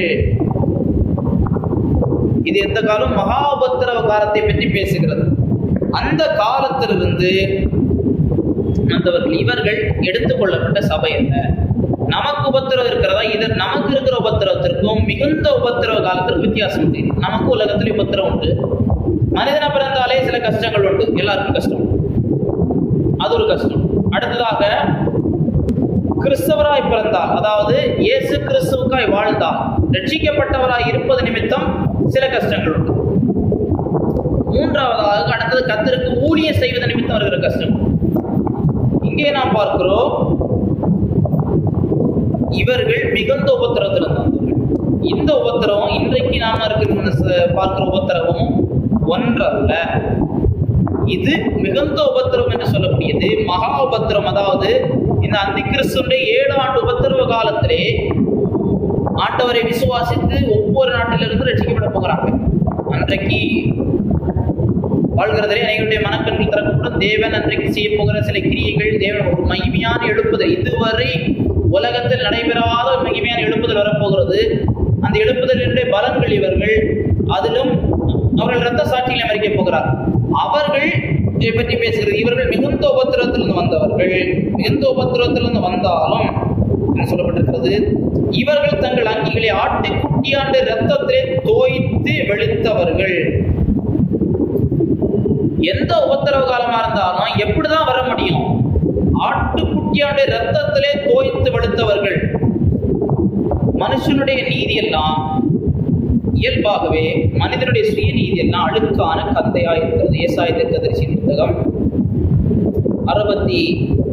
இது எந்த காலம் மகா உபத்திரவ காலத்தை பற்றி பேசுகிறது அந்த காலத்திலிருந்து வந்தவர்கள் இவர்கள் எடுத்துக்கொள்ளப்பட்ட சபை என்ன நமக்கு உபத்திரவம் இருக்கிறதா இது நமக்கு இருக்கிற உபத்திரவத்திற்கும் மிகுந்த உபத்திரவ காலத்திற்கும் வித்தியாசம் தெரியும் நமக்கு உலகத்தில் உபத்திரம் உண்டு மனிதனை பிறந்தாலே சில கஷ்டங்கள் உண்டு எல்லாருக்கும் கஷ்டம் உண்டு. அது ஒரு கஷ்டம் அடுத்ததாக கிறிஸ்தவராய் பிறந்தால் அதாவது இயேசு கிறிஸ்துவுக்காய் வாழ்ந்தால் ரட்சிக்கப்பட்டவராய் இருப்பது நிமித்தம் சில கஷ்டங்கள் உண்டு மூன்றாவதாக அடுத்தது கத்தருக்கு ஊழியம் செய்வது நிமித்தம் வருகிற கஷ்டம் இங்கே நாம் பார்க்கிறோம் இவர்கள் மிகுந்த உபத்திரத்தில் வந்தவர்கள் இந்த உபத்திரவம் இன்றைக்கு நாம இருக்கிற ச- பார்க்கிற உபத்திரவமும் ஒன்றல்ல இது மிகுந்த உபத்திரவம் என்று சொல்லக்கூடியது மகா உபத்திரம் அதாவது இந்த அந்தி கிறிஸ்துடைய ஏழு ஆண்டு உபத்திரவ காலத்திலே ஆண்டவரை விசுவாசித்து ஒவ்வொரு நாட்டிலிருந்து ரட்சிக்கப்பட போகிறாங்க அன்றைக்கு வாழ்கிறதிலே அனைவருடைய மனக்கண்கள் திறக்கப்படும் தேவன் அன்றைக்கு செய்ய போகிற சில கிரியைகள் தேவன் ஒரு மகிமையான எழுப்புதல் இதுவரை உலகத்தில் நடைபெறாத ஒரு மகிமையான எழுப்புதல் வரப்போகிறது அந்த எழுப்புதலினுடைய பலன்கள் இவர்கள் அதிலும் அவர்கள் இரத்த சாட்சிகளை மறிக்க போகிறார் அவர்கள் இதை பற்றி பேசுகிறது இவர்கள் மிகுந்த உபத்திரத்திலிருந்து வந்தவர்கள் மிகுந்த உபத்திரத்திலிருந்து வந்தாலும் என்ன சொல்லப்பட்டிருக்கிறது இவர்கள் தங்கள் அங்கிகளை ஆட்டுக்குட்டியாண்டு இரத்தத்திலே தோய்த்து வெளுத்தவர்கள் எந்த உபத்திரவ காலமா இருந்தாலும் எப்படிதான் வர முடியும் ஆட்டுக்குட்டியாண்டு ரத்தத்திலே தோய்த்து வெளுத்தவர்கள் மனுஷனுடைய நீதி எல்லாம் இயல்பாகவே மனிதனுடைய சுய நீதி எல்லாம் அழுக்கான கந்தையா இருக்கிறது ஏசாய தீர்க்கதரிசி புத்தகம் அறுபத்தி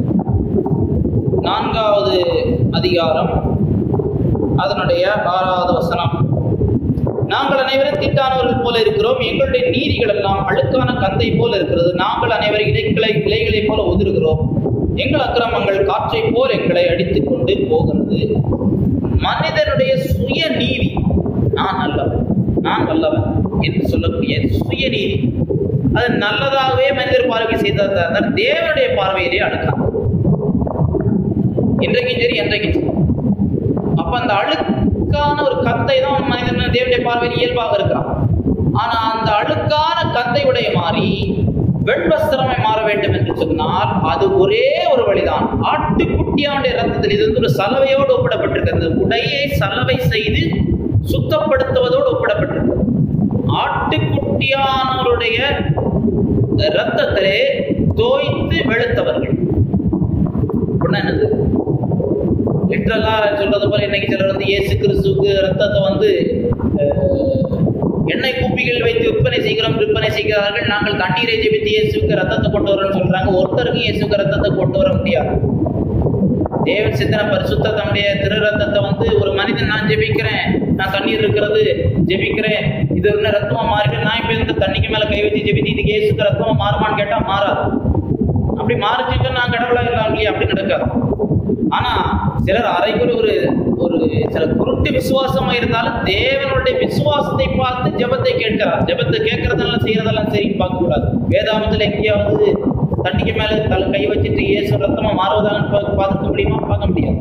நான்காவது அதிகாரம் அதனுடைய ஆறாவது வசனம் நாங்கள் அனைவரும் தீட்டானவர்கள் போல இருக்கிறோம் எங்களுடைய நீதிகள் எல்லாம் அழுக்கான கந்தை போல இருக்கிறது நாங்கள் அனைவரும் இடைக்கிளை இலைகளைப் போல உதிர்கிறோம் எங்கள் அக்கிரமங்கள் காற்றைப் போல் எங்களை அடித்துக் கொண்டு போகிறது மனிதனுடைய சுய நீதி நான் நல்லவன் நான் நல்லவன் என்று சொல்லக்கூடிய சுய நீதி அது நல்லதாகவே மனிதர் பார்வை செய்தால் தேவனுடைய பார்வையிலே அழுக்கான் இன்றைக்கும் சரி என்றைக்கும் சரி அப்ப அந்த அழுக்கான ஒரு கத்தை தான் மனிதன் தேவனுடைய பார்வையில் இயல்பாக இருக்கிறான் ஆனா அந்த அழுக்கான கத்தை உடைய மாறி வெண்வஸ்திரமை மாற வேண்டும் என்று சொன்னால் அது ஒரே ஒரு வழிதான் ஆட்டுக்குட்டியானுடைய ரத்தத்தில் இது வந்து ஒரு சலவையோடு ஒப்பிடப்பட்டிருக்கிறது உடையை சலவை செய்து சுத்தப்படுத்துவதோடு ஒப்பிடப்பட்டிருக்கிறது ஆட்டுக்குட்டியானவருடைய ரத்தத்திலே தோய்த்து வெளுத்தவர்கள் அப்படின்னா என்னது லிட்ரலா சொல்றது போல இன்னைக்கு சிலர் வந்து இயேசு கிறிஸ்துவுக்கு ரத்தத்தை வந்து அஹ், எண்ணெய் குப்பிகள் வைத்து விற்பனை செய்கிறோம் விற்பனை செய்கிறார்கள் நாங்கள் தண்ணீரை ஜெபித்து இயேசுக்கு ரத்தத்தை கொண்டு வரோம்னு சொல்றாங்க ஒருத்தருக்கும் இயேசுக்கு ரத்தத்தை கொண்டு வர முடியாது தேவன் சித்தன பரிசுத்த தம்முடைய திரு ரத்தத்தை வந்து ஒரு மனிதன் நான் ஜெபிக்கிறேன் நான் தண்ணீர் இருக்கிறது ஜெபிக்கிறேன் இது என்ன ரத்தமா மாறிட்டு நான் இப்ப இந்த தண்ணிக்கு மேல கை வச்சு ஜெபித்து இதுக்கு இயேசுக்கு ரத்தமா மாறுமான்னு கேட்டா மாறாது அப்படி மாறிச்சுட்டு நான் கடவுளா இல்லாம் இல்லையா அப்படி நடக்காது ஆனா சிலர் அரைக்குறை ஒரு ஒரு சில குருட்டு விசுவாசமா இருந்தாலும் தேவனுடைய விசுவாசத்தை பார்த்து ஜெபத்தை கேட்கிறார் ஜெபத்தை கேட்கறதெல்லாம் செய்யறதெல்லாம் சரி பார்க்க கூடாது வேதாமத்துல எங்கேயாவது தண்ணிக்கு மேல தலை கை வச்சுட்டு இயேசு ரத்தமா மாறுவதாக பார்த்துக்க முடியுமா பார்க்க முடியாது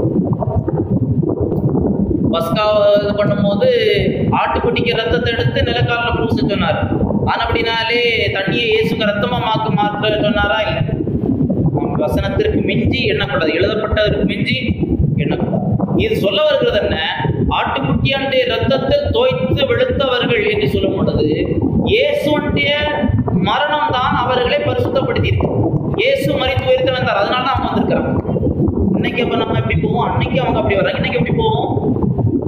பஸ்கா இது பண்ணும்போது ஆட்டுக்குட்டிக்கு ரத்தத்தை எடுத்து நிலக்காலில் பூச சொன்னார் ஆனப்படினாலே தண்ணியை இயேசுக்கு ரத்தமா மாக்க மாற்ற சொன்னாரா இல்லை வசனத்திற்கு மிஞ்சி எண்ணக்கூடாது எழுதப்பட்டதற்கு மிஞ்சி எண்ணக்கூடாது இது சொல்ல வருகிறது என்ன ஆட்டுக்குட்டியாண்டுடைய ரத்தத்தில் தோய்த்து வெளுத்தவர்கள் என்று சொல்லும் பொழுது இயேசுடைய மரணம் தான் அவர்களை பரிசுத்தப்படுத்தி இயேசு மறித்து உயிர்த்து வந்தார் அதனால தான் அவங்க வந்திருக்கிறாங்க இன்னைக்கு அப்ப நம்ம எப்படி போவோம் அன்னைக்கு அவங்க அப்படி வர்றாங்க இன்னைக்கு எப்படி போவோம்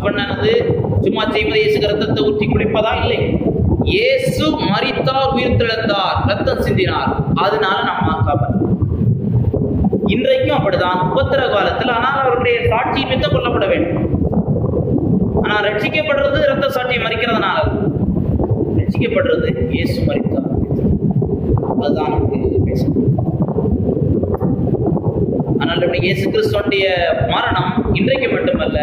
பண்ணனது சும்மா செய்வது இயேசு ரத்தத்தை ஊற்றி குடிப்பதா இல்லை இயேசு மரித்தார் உயிர் திழந்தார் ரத்தம் சிந்தினார் அதனால நம்ம காப்பாற்ற இன்றைக்கும் அப்படிதான் உபத்திர காலத்தில் ஆனால் அவருடைய சாட்சி மித்த கொல்லப்பட வேண்டும் ஆனா ரட்சிக்கப்படுறது ரத்த சாட்சியை மறிக்கிறதுனால ரட்சிக்கப்படுறது இயேசு மரித்தார் அதுதான் நமக்கு பேசணும் ஆனால் இப்படி இயேசு கிறிஸ்துவனுடைய மரணம் இன்றைக்கு மட்டுமல்ல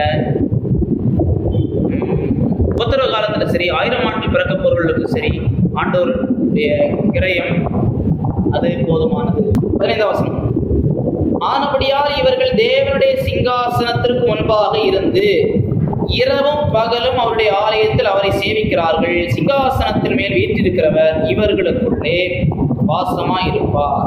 உம், உபத்திரவ காலத்துல சரி ஆயிரம் ஆண்டு பிறக்க பொருளுக்கும் சரி ஆண்டவருடைய கிரயம் அது போதுமானது பதினைந்தாம் வசனம் ஆனபடியால் இவர்கள் தேவனுடைய சிங்காசனத்திற்கு முன்பாக இருந்து இரவும் பகலும் அவருடைய ஆலயத்தில் அவரை சேவிக்கிறார்கள் சிங்காசனத்தின் மேல் வீற்றிருக்கிறவர் இவர்களுக்குள்ளே வாசமாய் இருப்பார்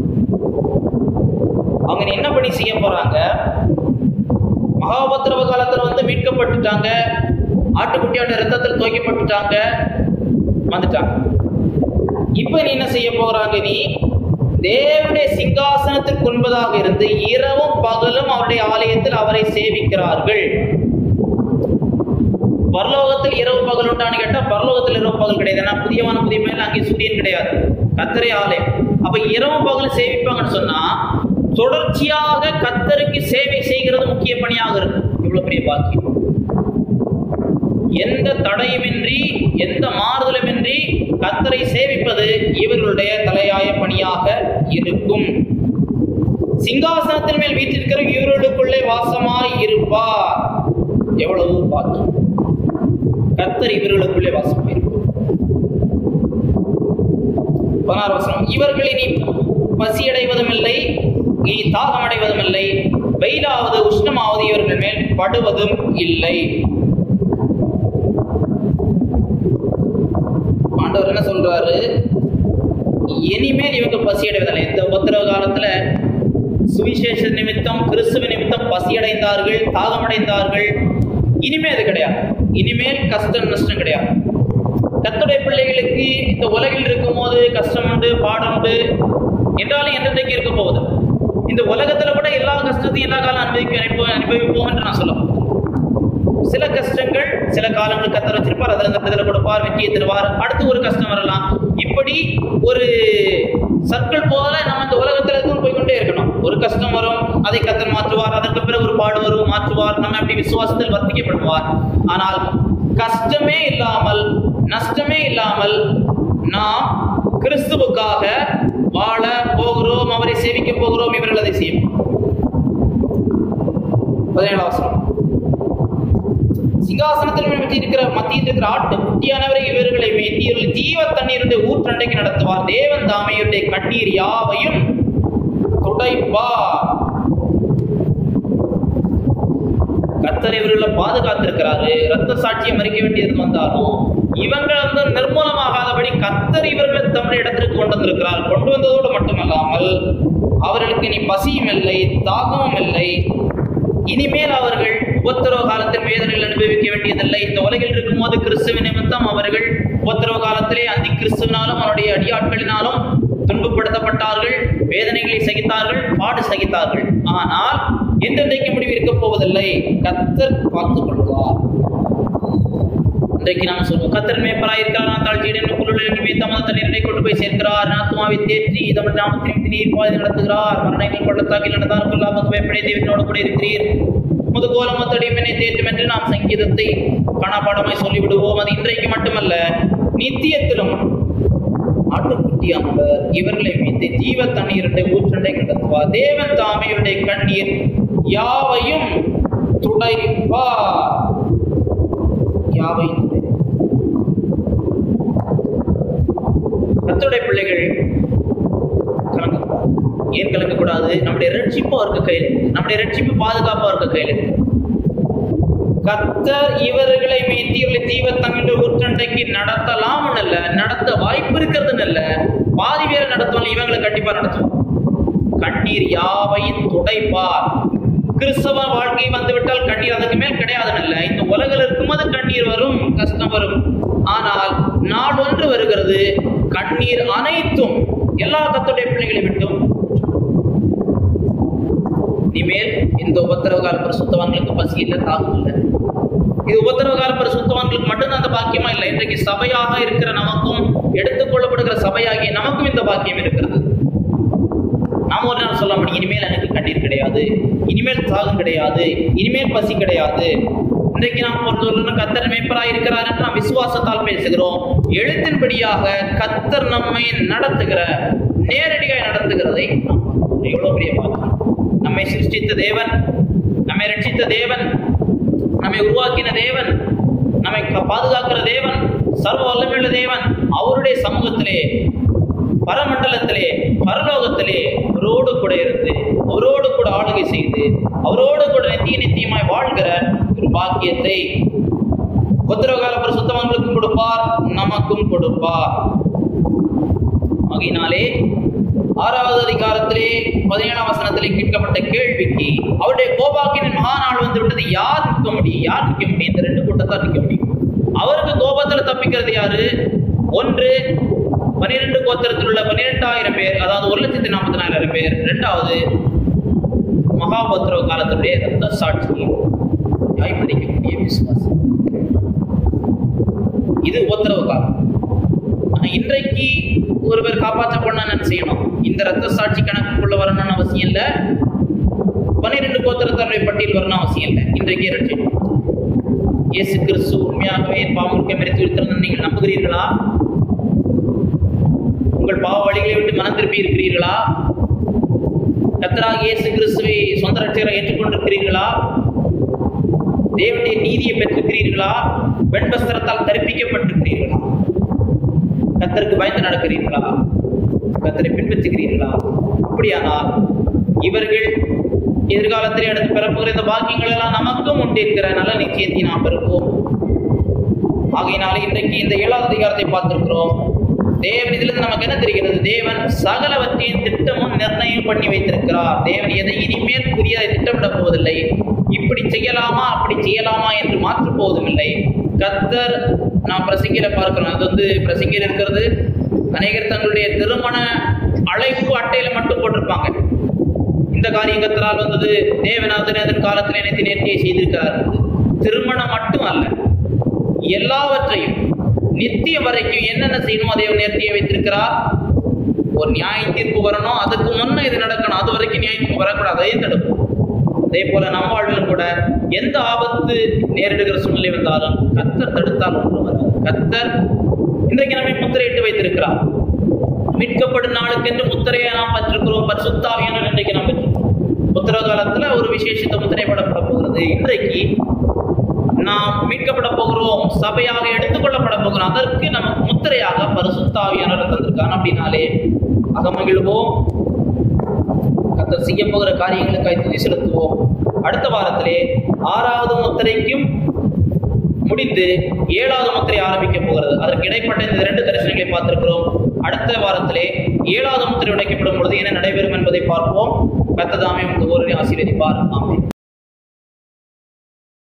அவங்க என்ன பணி செய்ய போறாங்க மகாபத்திரவ காலத்துல வந்து மீட்கப்பட்டுட்டாங்க ஆட்டுக்குட்டியோட ரத்தத்தில் துவைக்கப்பட்டுட்டாங்க வந்துட்டாங்க இப்ப நீ என்ன செய்ய போறாங்க நீ தேவனுடைய சிங்காசனத்திற்கு முன்பதாக இருந்து இரவும் பகலும் அவருடைய ஆலயத்தில் அவரை சேவிக்கிறார்கள் பரலோகத்தில் இரவு பகல் உண்டான்னு கேட்டா பரலோகத்தில் இரவு பகல் கிடையாது ஏன்னா புதியவான புதிய மேல அங்கே சூரியன் கிடையாது கத்தரை ஆலயம் அப்ப இரவு பகல் சேவிப்பாங்கன்னு சொன்னா தொடர்ச்சியாக கத்தருக்கு சேவை செய்கிறது முக்கிய பணியாக இருக்கும் இவ்வளவு பெரிய பாக்கியம் எந்த தடையுமின்றி எந்த மாறுதலுமின்றி கத்தரை சேவிப்பது இவர்களுடைய தலையாய பணியாக இருக்கும் சிங்காசனத்தின் மேல் வீற்றிருக்கிற இவர்களுக்குள்ளே வாசமாய் இருப்பார் எவ்வளவு பாக்கியம் கத்தர் இவர்களுக்குள்ளே வாசமாய் இருப்பார் பதினாறு வசனம் இவர்களை நீ பசியடைவதும் இல்லை நீ தாகம் அடைவதும் இல்லை வெயிலாவது உஷ்ணமாவது இவர்கள் மேல் படுவதும் இல்லை ஆண்டவர் என்ன சொல்றாரு இனிமேல் இவங்க பசி அடைவதில்லை இந்த உபத்திரவ காலத்துல சுவிசேஷ நிமித்தம் கிறிஸ்துவ நிமித்தம் பசி அடைந்தார்கள் தாகமடைந்தார்கள் இனிமே அது கிடையாது இனிமேல் கஷ்டம் நஷ்டம் கிடையாது கத்துடைய பிள்ளைகளுக்கு இந்த உலகில் இருக்கும் போது கஷ்டம் உண்டு பாடம் உண்டு என்றாலும் என்றைக்கு இருக்க போகுது இந்த உலகத்துல கூட எல்லா கஷ்டத்தையும் எல்லா காலம் அனுபவிக்க அனுபவி- அனுபவிப்போம் என்று நான் சொல்ல சில கஷ்டங்கள் சில காலங்கள் கத்தர் வச்சிருப்பார் அதுல இருந்து விடுதலை கொடுப்பார் வெற்றியை தருவார் அடுத்து ஒரு கஷ்டம் வரலாம் இப்படி ஒரு சர்க்கிள் போல நம்ம இந்த உலகத்துல இருந்து போய்க்கொண்டே இருக்கணும் ஒரு கஷ்டம் வரும் அதை கத்தர் மாற்றுவார் அதற்கு பிறகு ஒரு பாடு வரும் மாற்றுவார் நம்ம அப்படி விசுவாசத்தில் வர்த்திக்கப்படுவார் ஆனால் கஷ்டமே இல்லாமல் நஷ்டமே இல்லாமல் நாம் கிறிஸ்துவுக்காக வாழ போகிறோம் அவரை சேவிக்க போகிறோம் இவர்கள் அதை செய்யும் பதினேழாம் வசனம் சிங்காசனத்தில் மேல் இருக்கிற மத்தியில் இருக்கிற ஆட்டு குட்டியானவரை இவர்களை மேய்த்தி இவர்கள் ஜீவ தண்ணீருடைய ஊற்றண்டைக்கு நடத்துவார் தேவன் தாமையுடைய கண்ணீர் யாவையும் துடைப்பார் கர்த்தர் இவர்களை பாதுகாத்திருக்கிறாரு ரத்த சாட்சியை மறிக்க வேண்டியது வந்தாலும் இவங்க வந்து நிர்மூலமாகாதபடி கர்த்தர் இவர்களை தம்முடைய இடத்திற்கு கொண்டு வந்திருக்கிறார் கொண்டு வந்ததோடு மட்டுமல்லாமல் அவர்களுக்கு இனி பசியும் இல்லை தாகமும் இல்லை இனிமேல் அவர்கள் உபத்திரவ காலத்தில் வேதனைகள் அனுபவிக்க வேண்டியதில்லை இந்த உலகில் இருக்கும்போது கிறிஸ்துவ நிமித்தம் அவர்கள் உபத்திரவ காலத்திலே அந்த கிறிஸ்துவினாலும் அவருடைய அடியாட்களினாலும் துன்பப்படுத்தப்பட்டார்கள் வேதனைகளை சகித்தார்கள் பாடு சகித்தார்கள் ஆனால் என்றென்றைக்கு முடிவு இருக்கப் போவதில்லை கத்தர் பார்த்துக் கொள்வார் இன்றைக்கு நாம் சொல்வோம் கத்தர் மேப்பராய் இருக்கிறார் நான் தாழ்ச்சியிடம் பொருளுமே தமது தண்ணீரை கொண்டு போய் சேர்க்கிறார் ஆத்மாவை தேற்றி தமிழ் நாமத்தின் நீர் பாதை நடத்துகிறார் மரணங்கள் பள்ளத்தாக்கில் நடந்தால் கொள்ளாமல் பயப்படை தேவனோடு கூட இருக்கிறீர் முதுகோலமத்தடியும் என்னை தேற்றும் என்று நாம் சங்கீதத்தை கணப்பாடமாய் சொல்லிவிடுவோம் அது இன்றைக்கு மட்டுமல்ல நித்தியத்திலும் ஆட்டுக்குட்டியானவர் இவர்களை மீட்டு ஜீவ தண்ணீருடைய ஊற்றண்டை கிடத்துவார் தேவன் தாமையுடைய கண்ணீர் யாவையும் துடைப்பார் யாவையும் துடைப்பார். கர்த்தருடைய பிள்ளைகள் கலங்கக்கூடாது ஏன் கலங்கக்கூடாது நம்முடைய ரட்சிப்பு அவருக்கு கையில் இருக்கு. நம்முடைய ரட்சிப்பு பாதுகாப்பு அவருக்கு கையில் இருக்கு கர்த்தர் இவர்களை மீட்டி இவர்களை தீவத்தங்கின்ற ஊற்றண்டைக்கு நடத்தலாம் இல்ல நடத்த வாய்ப்பு இருக்கிறதுன்னு இல்ல பாதி பேரை நடத்துவாங்க இவங்களை கண்டிப்பா நடத்துவோம் கண்ணீர் யாவையும் துடைப்பார் கிறிஸ்தவ வாழ்க்கை வந்துவிட்டால் கண்ணீர் அதுக்கு மேல் கிடையாதுன்னு இல்ல இந்த உலகில் இருக்கும்போது கண்ணீர் வரும் கஷ்டம் வரும் ஆனால் நாள் ஒன்று வருகிறது கண்ணீர் அனைத்தும் எல்லா கத்துடைய பிள்ளைகளை விட்டும் இனிமேல் இந்த உபத்திரவ கால பரிசுத்தவான்களுக்கு பசி இல்லை தாகம் இல்லை பாக்கியமா இல்லை இன்றைக்கு சபையாக இருக்கிற நமக்கும் எடுத்துக்கொள்ளப்படுகிற சபையாகிய நமக்கும் இந்த பாக்கியம் இருக்கிறது நாம ஒரு நாள் சொல்ல முடியும் இனிமேல் எனக்கு கண்ணீர் கிடையாது இனிமேல் தாகம் கிடையாது இனிமேல் பசி கிடையாது இன்றைக்கு நாம் பொறுத்தவரை கத்தர் மேய்ப்பராய் இருக்கிறார் என்று நாம் விசுவாசத்தால் பேசுகிறோம் எழுத்தின்படியாக கத்தர் நம்மை நடத்துகிற நேரடியாய் நடத்துகிறதை நாம் பார்க்கிறோம். எவ்வளவு பெரிய பாக்கியம் நம்மை சிருஷ்டித்த தேவன் நம்மை ரட்சித்த தேவன் நம்மை உருவாக்கின தேவன் நம்மை க- பாதுகாக்கிற தேவன் சர்வ வல்லமையுள்ள தேவன் அவருடைய சமூகத்திலே பரமண்டலத்திலே பரலோகத்திலே அவரோடு கூட இருந்து அவரோடு கூட ஆளுகை செய்து அவரோடு கூட நித்திய நித்தியமாய் வாழ்கிற ஒரு பாக்கியத்தை உத்தரவுகால பரிசுத்தவங்களுக்கும் கொடுப்பார் நமக்கும் கொடுப்பார் ஆகையினாலே ஆறாவது அதிகாரத்திலே பதினேழாம் வசனத்திலே கேட்கப்பட்ட கேள்விக்கு அவருடைய கோபாக்கின் மகாநாள் வந்து விட்டது யார் நிற்க முடியும் யார் நிற்க முடியும் இந்த ரெண்டு கூட்டத்தார் நிற்க முடியும் அவருக்கு கோபத்துல தப்பிக்கிறது யாரு ஒன்று பனிரெண்டு கோத்திரத்தில் உள்ள பன்னிரெண்டாயிரம் பேர் அதாவது ஒரு லட்சத்தி நாற்பத்தி நாலாயிரம் பேர் ரெண்டாவது மகாபத்ரவ காலத்தினுடைய ரத்த சாட்சி யாய்மதிக்கக்கூடிய விசுவாசம் இது உபத்திரவ காலம் ஆனா இன்றைக்கு ஒருவர் காப்பாற்றப்படணும் என்ன செய்யணும் இந்த ரத்த சாட்சி கணக்குக்குள்ள வரணும்னு அவசியம் இல்லை பன்னிரெண்டு கோத்திரத்தாருடைய பட்டியல் வரணும் அவசியம் இல்லை இன்றைக்கே ரட்சிக்கும் இயேசு கிறிஸ்து உண்மையாகவே பாவமுழுக்க மறித்து இருக்கிறது நீங்கள் நம்புகிறீர்களா உங்கள் பாவ வழிகளை விட்டு மனம் திருப்பி இருக்கிறீர்களா கத்தராக இயேசு கிறிஸ்துவை சொந்த ரட்சகரை ஏற்றுக்கொண்டிருக்கிறீர்களா தேவனுடைய நீதியை பெற்றிருக்கிறீர்களா வெண்பஸ்திரத்தால் தரிப்பிக்கப்பட்டிருக்கிறீர்களா கத்தருக்கு பயந்து நடக்கிறீர்களா கத்தரை பின்பற்றுகிறீர்களா அப்படியானால் இவர்கள் எதிர்காலத்திலே அடுத்து பெறப்போகிற இந்த பாக்கியங்கள் எல்லாம் நமக்கும் உண்டு இருக்கிற நல்ல நிச்சயத்தை நாம் பெறுவோம் ஆகையினாலே இன்றைக்கு இந்த ஏழாவது அதிகாரத்தை பார்த்திருக்கிறோம் தேவன் இதிலிருந்து நமக்கு என்ன தெரிகிறது தேவன் சகலவற்றையும் திட்டமும் நிர்ணயம் பண்ணி வைத்திருக்கிறார் தேவன் எதை இனிமேல் புரியதை திட்டமிடப் போவதில்லை இப்படி செய்யலாமா அப்படி செய்யலாமா என்று மாற்றப் போவதும் இல்லை கத்தர் நாம் பிரசங்கில பார்க்கிறோம் அது வந்து பிரசங்கில இருக்கிறது அநேகர் தங்களுடைய திருமண அழைப்பு அட்டையில மட்டும் போட்டிருப்பாங்க இந்த காரியம் கத்தரால் வந்தது தேவநாதன் அதன் காலத்தில் இணைத்து நேர்த்தியை செய்திருக்கிறார் திருமணம் மட்டும் அல்ல எல்லாவற்றையும் நித்திய வரைக்கும் என்னென்ன செய்யணுமோ தேவன் நேர்த்தியை வைத்திருக்கிறார் ஒரு நியாய தீர்ப்பு வரணும் அதுக்கு முன்ன இது நடக்கணும் அது வரைக்கும் நியாய தீர்ப்பு வரக்கூடாது அதையும் தடுப்போம் அதே போல நம்ம வாழ்விலும் கூட எந்த ஆபத்து நேரிடுகிற சூழ்நிலை வந்தாலும் கத்தர் தடுத்தால் ஒன்று வராது கத்தர் இன்றைக்கு நம்மை முத்திரையிட்டு வைத்திருக்கிறார் மீட்கப்படும் நாளுக்கென்று முத்திரையை நாம் பெற்றிருக்கிறோம் பரிசுத்தாவியான இன்றைக்கு நாம் பெற்றிருக்கிறோம் உத்தரவு காலத்துல ஒரு விசேஷித்த முத்திரை படப்பட போகிறது இன்றைக்கு நாம் மீட்கப்பட போகிறோம் சபையாக எடுத்துக்கொள்ளப்பட போகிறோம் அதற்கு நமக்கு முத்திரையாக பரிசுத்தாவியானவர் தந்திருக்கான் அப்படின்னாலே அகமகிழ்வோம் கத்தர் செய்ய போகிற காரியங்களுக்காக துதி செலுத்துவோம் அடுத்த வாரத்திலே ஆறாவது முத்திரைக்கும் முடிந்து ஏழாவது முத்திரை ஆரம்பிக்க போகிறது அதற்கு இடைப்பட்ட இந்த இரண்டு தரிசனங்களை பார்த்திருக்கிறோம் அடுத்த வாரத்திலே ஏழாவது முத்திரை உடைக்கப்படும் பொழுது என்ன நடைபெறும் என்பதை பார்ப்போம் கத்ததாமே உங்கள் ஒருவரை ஆசீர்வதிப்பார் ஆமென்